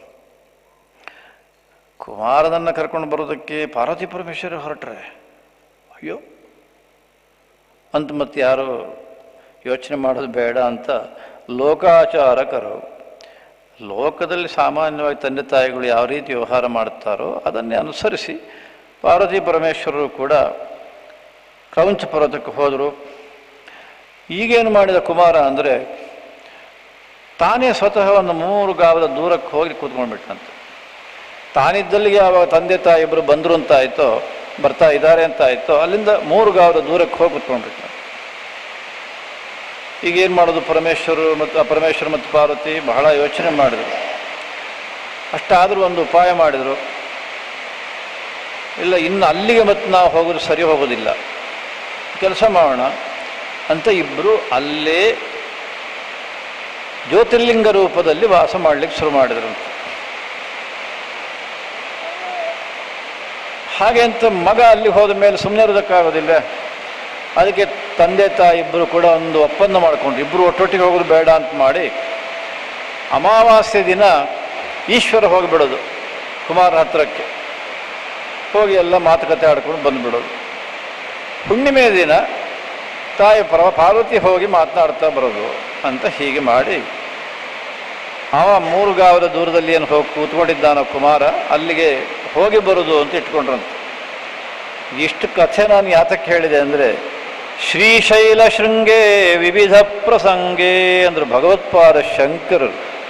ಕುಮಾರನನ್ನು ಕರ್ಕೊಂಡು ಬರೋದಕ್ಕೆ ಪಾರ್ವತಿ ಪರಮೇಶ್ವರ ಹೊರಟ್ರೆ ಅಯ್ಯೋ ಅಂತ ಮತ್ತೆ ಯಾರು ಯೋಚನೆ ಮಾಡೋದು ಬೇಡ ಅಂತ ಲೋಕಾಚಾರಕರು ಲೋಕದಲ್ಲಿ ಸಾಮಾನ್ಯವಾಗಿ ತಂದೆ ತಾಯಿಗಳು ಯಾವ ರೀತಿ ವ್ಯವಹಾರ ಮಾಡುತ್ತಾರೋ ಅದನ್ನೇ ಅನುಸರಿಸಿ ಪಾರ್ವತಿ ಪರಮೇಶ್ವರರು ಕೂಡ ಕ್ರೌಂಚ ಪರ್ವತಕ್ಕೆ ಹೋದರು ಈಗೇನು ಮಾಡಿದ ಕುಮಾರ ಅಂದರೆ ತಾನೇ ಸ್ವತಃ ಒಂದು ಮೂರು ಗಾವದ ದೂರಕ್ಕೆ ಹೋಗಿ ಕೂತ್ಕೊಂಡ್ಬಿಟ್ಟಂತೆ ತಾನಿದ್ದಲ್ಲಿಗೆ ಆವಾಗ ತಂದೆ ತಾಯಿ ಇಬ್ಬರು ಬಂದರು ಅಂತ ಆಯಿತೋ ಬರ್ತಾ ಇದ್ದಾರೆ ಅಂತ ಆಯಿತೋ ಅಲ್ಲಿಂದ ಮೂರು ಗಾವದ ದೂರಕ್ಕೆ ಹೋಗಿ ಕುತ್ಕೊಂಡ್ಬಿಟ್ಟ ಈಗ ಏನು ಮಾಡೋದು ಪರಮೇಶ್ವರು ಮತ್ತು ಆ ಪರಮೇಶ್ವರ ಮತ್ತು ಪಾರ್ವತಿ ಬಹಳ ಯೋಚನೆ ಮಾಡಿದರು ಅಷ್ಟಾದರೂ ಒಂದು ಉಪಾಯ ಮಾಡಿದರು ಇಲ್ಲ ಇನ್ನು ಅಲ್ಲಿಗೆ ಮತ್ತೆ ನಾವು ಹೋಗೋದು ಸರಿ ಹೋಗೋದಿಲ್ಲ ಕೆಲಸ ಮಾಡೋಣ ಅಂತ ಇಬ್ಬರು ಅಲ್ಲೇ ಜ್ಯೋತಿರ್ಲಿಂಗ ರೂಪದಲ್ಲಿ ವಾಸ ಮಾಡಲಿಕ್ಕೆ ಶುರು ಮಾಡಿದ್ರಂತೆ ಹಾಗೆ ಅಂತ ಮಗ ಅಲ್ಲಿ ಹೋದ ಮೇಲೆ ಸುಮ್ಮನೆ ಇರೋದಕ್ಕಾಗೋದಿಲ್ಲ ಅದಕ್ಕೆ ತಂದೆ ತಾಯಿ ಇಬ್ಬರು ಕೂಡ ಒಂದು ಒಪ್ಪಂದ ಮಾಡಿಕೊಂಡ್ರು ಇಬ್ಬರು ಒಟ್ಟೊಟ್ಟಿಗೆ ಹೋಗೋದು ಬೇಡ ಅಂತ ಮಾಡಿ ಅಮಾವಾಸ್ಯೆ ದಿನ ಈಶ್ವರ ಹೋಗಿಬಿಡೋದು ಕುಮಾರ ಹತ್ರಕ್ಕೆ ಹೋಗಿ ಎಲ್ಲ ಮಾತುಕತೆ ಆಡ್ಕೊಂಡು ಬಂದುಬಿಡೋದು ಹುಣ್ಣಿಮೆ ದಿನ ತಾಯಿ ಪರ ಪಾರ್ವತಿ ಹೋಗಿ ಮಾತನಾಡ್ತಾ ಬರೋದು ಅಂತ ಹೀಗೆ ಮಾಡಿ ಅವ ಮೂರು ಗಾವದ ದೂರದಲ್ಲಿ ಏನು ಹೋಗಿ ಕೂತ್ಕೊಂಡಿದ್ದಾನ ಕುಮಾರ ಅಲ್ಲಿಗೆ ಹೋಗಿ ಬರೋದು ಅಂತ ಇಟ್ಕೊಂಡ್ರಂತೆ ಇಷ್ಟು ಕಥೆ ನಾನು ಯಾತಕ್ಕೆ ಹೇಳಿದೆ ಅಂದರೆ ಶ್ರೀಶೈಲ ಶೃಂಗೇ ವಿವಿಧ ಪ್ರಸಂಗೇ ಅಂದ್ರೆ ಭಗವತ್ಪಾದ ಶಂಕರರು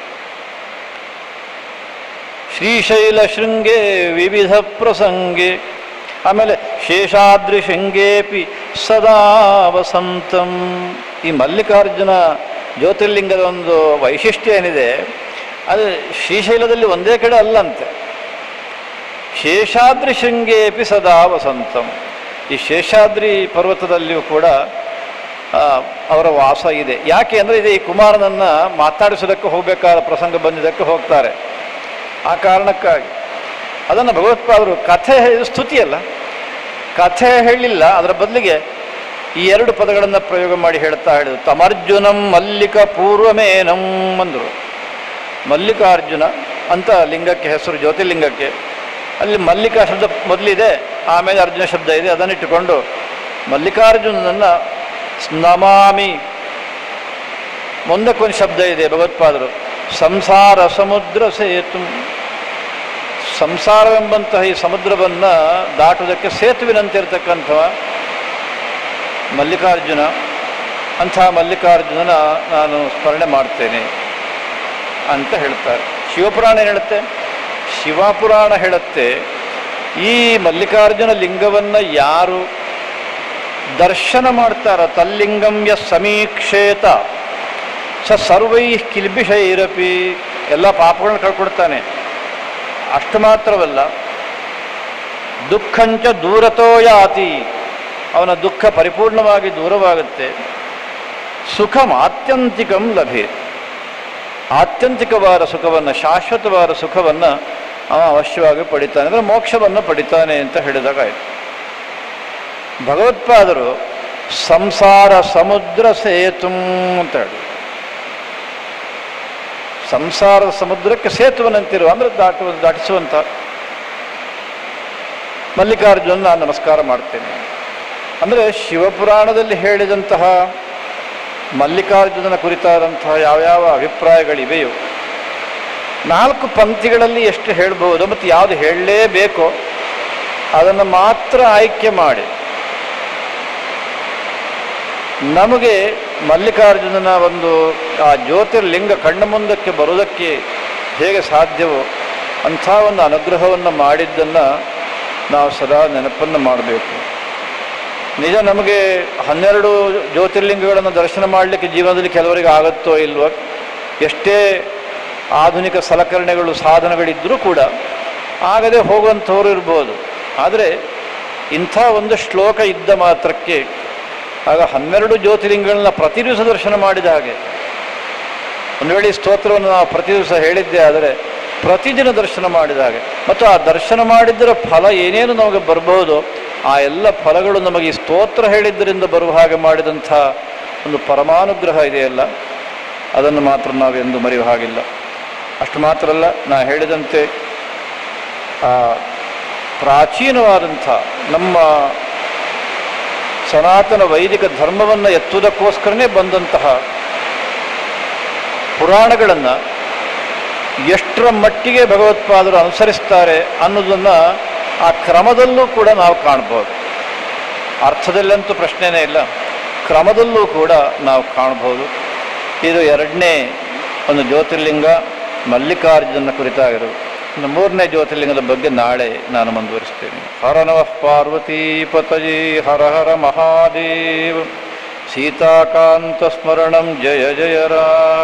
ಶ್ರೀಶೈಲ ಶೃಂಗೇ ವಿವಿಧ ಪ್ರಸಂಗೆ ಆಮೇಲೆ ಶೇಷಾದ್ರಿ ಶೃಂಗೇಪಿ ಸದಾ ವಸಂತಂ ಈ ಮಲ್ಲಿಕಾರ್ಜುನ ಜ್ಯೋತಿರ್ಲಿಂಗದ ಒಂದು ವೈಶಿಷ್ಟ್ಯ ಏನಿದೆ ಅದು ಶ್ರೀಶೈಲದಲ್ಲಿ ಒಂದೇ ಕಡೆ ಅಲ್ಲಂತೆ ಶೇಷಾದ್ರಿ ಶೃಂಗೇಪಿ ಸದಾ ವಸಂತಂ ಈ ಶೇಷಾದ್ರಿ ಪರ್ವತದಲ್ಲಿಯೂ ಕೂಡ ಆ, ಅವರ ವಾಸ ಇದೆ ಯಾಕೆ ಅಂದರೆ ಇದೆ ಈ ಕುಮಾರನನ್ನು ಮಾತಾಡಿಸೋದಕ್ಕೆ ಹೋಗಬೇಕಾದ ಪ್ರಸಂಗ ಬಂದಿದ್ದಕ್ಕೆ ಹೋಗ್ತಾರೆ ಆ ಕಾರಣಕ್ಕಾಗಿ ಅದನ್ನು ಭಗವತ್ಪಾದರು ಕಥೆ ಇದು ಸ್ತುತಿಯಲ್ಲ ಕಥೆ ಹೇಳಿಲ್ಲ ಅದರ ಬದಲಿಗೆ ಈ ಎರಡು ಪದಗಳನ್ನು ಪ್ರಯೋಗ ಮಾಡಿ ಹೇಳ್ತಾ ಹೇಳಿದ್ರು ತಮರ್ಜುನಂ ಮಲ್ಲಿಕ ಪೂರ್ವಮೇನಂ ಅಂದರು ಮಲ್ಲಿಕಾರ್ಜುನ ಅಂತ ಲಿಂಗಕ್ಕೆ ಹೆಸರು ಜ್ಯೋತಿರ್ಲಿಂಗಕ್ಕೆ ಅಲ್ಲಿ ಮಲ್ಲಿಕಾ ಶಬ್ದ ಮೊದಲಿದೆ ಆಮೇಲೆ ಅರ್ಜುನ ಶಬ್ದ ಇದೆ ಅದನ್ನಿಟ್ಟುಕೊಂಡು ಮಲ್ಲಿಕಾರ್ಜುನನನ್ನು ನಮಾಮಿ ಮುಂದಕ್ಕೊಂದು ಶಬ್ದ ಇದೆ ಭಗವತ್ಪಾದರು ಸಂಸಾರ ಸಮುದ್ರ ಸೇತು ಸಂಸಾರವೆಂಬಂತಹ ಈ ಸಮುದ್ರವನ್ನು ದಾಟುವುದಕ್ಕೆ ಸೇತುವಿನಂತೆ ಇರತಕ್ಕಂಥವ ಮಲ್ಲಿಕಾರ್ಜುನ ಅಂಥ ಮಲ್ಲಿಕಾರ್ಜುನನ ನಾನು ಸ್ಮರಣೆ ಮಾಡ್ತೇನೆ ಅಂತ ಹೇಳ್ತಾರೆ ಶಿವಪುರಾಣ ಏನು ಹೇಳುತ್ತೆ ಶಿವಪುರಾಣ ಹೇಳುತ್ತೆ ಈ ಮಲ್ಲಿಕಾರ್ಜುನ ಲಿಂಗವನ್ನು ಯಾರು ದರ್ಶನ ಮಾಡ್ತಾರ ತಲ್ಲಿಂಗಂ ಯ ಸಮೀಕ್ಷೇತ ಸ ಸರ್ವೈ ಕಿಲ್ಬಿಷೈರಪಿ ಎಲ್ಲ ಪಾಪಗಳನ್ನ ಕಳ್ಕೊಡ್ತಾನೆ ಅಷ್ಟು ಮಾತ್ರವಲ್ಲ ದುಃಖಂಚ ದೂರತೋ ಯಾತಿ ಅವನ ದುಃಖ ಪರಿಪೂರ್ಣವಾಗಿ ದೂರವಾಗುತ್ತೆ ಸುಖಂ ಆತ್ಯಂತಿಕಂ ಲಭೆ ಆತ್ಯಂತಿಕವಾದ ಸುಖವನ್ನು ಶಾಶ್ವತವಾದ ಸುಖವನ್ನು ಅವ ಅವಶ್ಯವಾಗಿ ಪಡಿತಾನೆ ಅಂದರೆ ಮೋಕ್ಷವನ್ನು ಪಡಿತಾನೆ ಅಂತ ಹೇಳಿದಾಗಾಯ್ತು ಭಗವತ್ಪಾದರು ಸಂಸಾರ ಸಮುದ್ರ ಸೇತು ಅಂತ ಹೇಳಿ ಸಂಸಾರದ ಸಮುದ್ರಕ್ಕೆ ಸೇತುವನಂತಿರುವ ಅಂದರೆ ದಾಟುವ ದಾಟಿಸುವಂಥ ಮಲ್ಲಿಕಾರ್ಜುನ ನಾನು ನಮಸ್ಕಾರ ಮಾಡ್ತೇನೆ ಅಂದರೆ ಶಿವಪುರಾಣದಲ್ಲಿ ಹೇಳಿದಂತಹ ಮಲ್ಲಿಕಾರ್ಜುನನ ಕುರಿತಾದಂತಹ ಯಾವ್ಯಾವ ಅಭಿಪ್ರಾಯಗಳಿವೆಯೋ ನಾಲ್ಕು ಪಂಕ್ತಿಗಳಲ್ಲಿ ಎಷ್ಟು ಹೇಳ್ಬೋದು ಮತ್ತು ಯಾವುದು ಹೇಳಲೇಬೇಕೋ ಅದನ್ನು ಮಾತ್ರ ಆಯ್ಕೆ ಮಾಡಿ ನಮಗೆ ಮಲ್ಲಿಕಾರ್ಜುನನ ಒಂದು ಆ ಜ್ಯೋತಿರ್ಲಿಂಗ ಕಣ್ಣ ಮುಂದಕ್ಕೆ ಬರುವುದಕ್ಕೆ ಹೇಗೆ ಸಾಧ್ಯವೋ ಅಂಥ ಒಂದು ಅನುಗ್ರಹವನ್ನು ಮಾಡಿದ್ದನ್ನು ನಾವು ಸದಾ ನೆನಪನ್ನು ಮಾಡಬೇಕು ನಿಜ ನಮಗೆ ಹನ್ನೆರಡು ಜ್ಯೋತಿರ್ಲಿಂಗಗಳನ್ನು ದರ್ಶನ ಮಾಡಲಿಕ್ಕೆ ಜೀವನದಲ್ಲಿ ಕೆಲವರಿಗೆ ಆಗುತ್ತೋ ಇಲ್ವೋ ಎಷ್ಟೇ ಆಧುನಿಕ ಸಲಕರಣೆಗಳು ಸಾಧನಗಳಿದ್ದರೂ ಕೂಡ ಆಗದೆ ಹೋಗುವಂಥವ್ರು ಇರ್ಬೋದು ಆದರೆ ಇಂಥ ಒಂದು ಶ್ಲೋಕ ಇದ್ದ ಮಾತ್ರಕ್ಕೆ ಆಗ ಹನ್ನೆರಡು ಜ್ಯೋತಿರ್ಲಿಂಗಗಳನ್ನ ಪ್ರತಿ ದಿವಸ ದರ್ಶನ ಮಾಡಿದ ಹಾಗೆ ಒಂದು ವೇಳೆ ಈ ಸ್ತೋತ್ರವನ್ನು ನಾವು ಪ್ರತಿ ದಿವಸ ಹೇಳಿದ್ದೆ ಆದರೆ ಪ್ರತಿದಿನ ದರ್ಶನ ಮಾಡಿದ ಹಾಗೆ ಮತ್ತು ಆ ದರ್ಶನ ಮಾಡಿದ್ದರ ಫಲ ಏನೇನು ನಮಗೆ ಬರ್ಬೋದು ಆ ಎಲ್ಲ ಫಲಗಳು ನಮಗೆ ಈ ಸ್ತೋತ್ರ ಹೇಳಿದ್ದರಿಂದ ಬರುವ ಹಾಗೆ ಮಾಡಿದಂಥ ಒಂದು ಪರಮಾನುಗ್ರಹ ಇದೆಯಲ್ಲ ಅದನ್ನು ಮಾತ್ರ ನಾವು ಎಂದು ಮರೆಯುವ ಹಾಗಿಲ್ಲ ಅಷ್ಟು ಮಾತ್ರ ಅಲ್ಲ ನಾ ಹೇಳಿದಂತೆ ಆ ಪ್ರಾಚೀನವಾದಂಥ ನಮ್ಮ ಸನಾತನ ವೈದಿಕ ಧರ್ಮವನ್ನು ಎತ್ತುವುದಕ್ಕೋಸ್ಕರನೇ ಬಂದಂತಹ ಪುರಾಣಗಳನ್ನು ಎಷ್ಟರ ಮಟ್ಟಿಗೆ ಭಗವತ್ಪಾದರು ಅನುಸರಿಸ್ತಾರೆ ಅನ್ನೋದನ್ನು ಆ ಕ್ರಮದಲ್ಲೂ ಕೂಡ ನಾವು ಕಾಣ್ಬೋದು ಅರ್ಥದಲ್ಲಂತೂ ಪ್ರಶ್ನೆನೇ ಇಲ್ಲ ಕ್ರಮದಲ್ಲೂ ಕೂಡ ನಾವು ಕಾಣ್ಬೋದು ಇದು ಎರಡನೇ ಒಂದು ಜ್ಯೋತಿರ್ಲಿಂಗ ಮಲ್ಲಿಕಾರ್ಜುನ ಕುರಿತಾಗಿರೋದು ಇನ್ನು ಮೂರನೇ ಜ್ಯೋತಿರ್ಲಿಂಗದ ಬಗ್ಗೆ ನಾಳೆ ನಾನು ಮುಂದುವರಿಸ್ತೇನೆ ಹರ ನಮಃ ಪಾರ್ವತಿ ಪತಯೇ ಹರ ಹರ ಮಹಾದೇವ ಸೀತಾಕಾಂತ ಸ್ಮರಣಂ ಜಯ ಜಯ ರಾಮ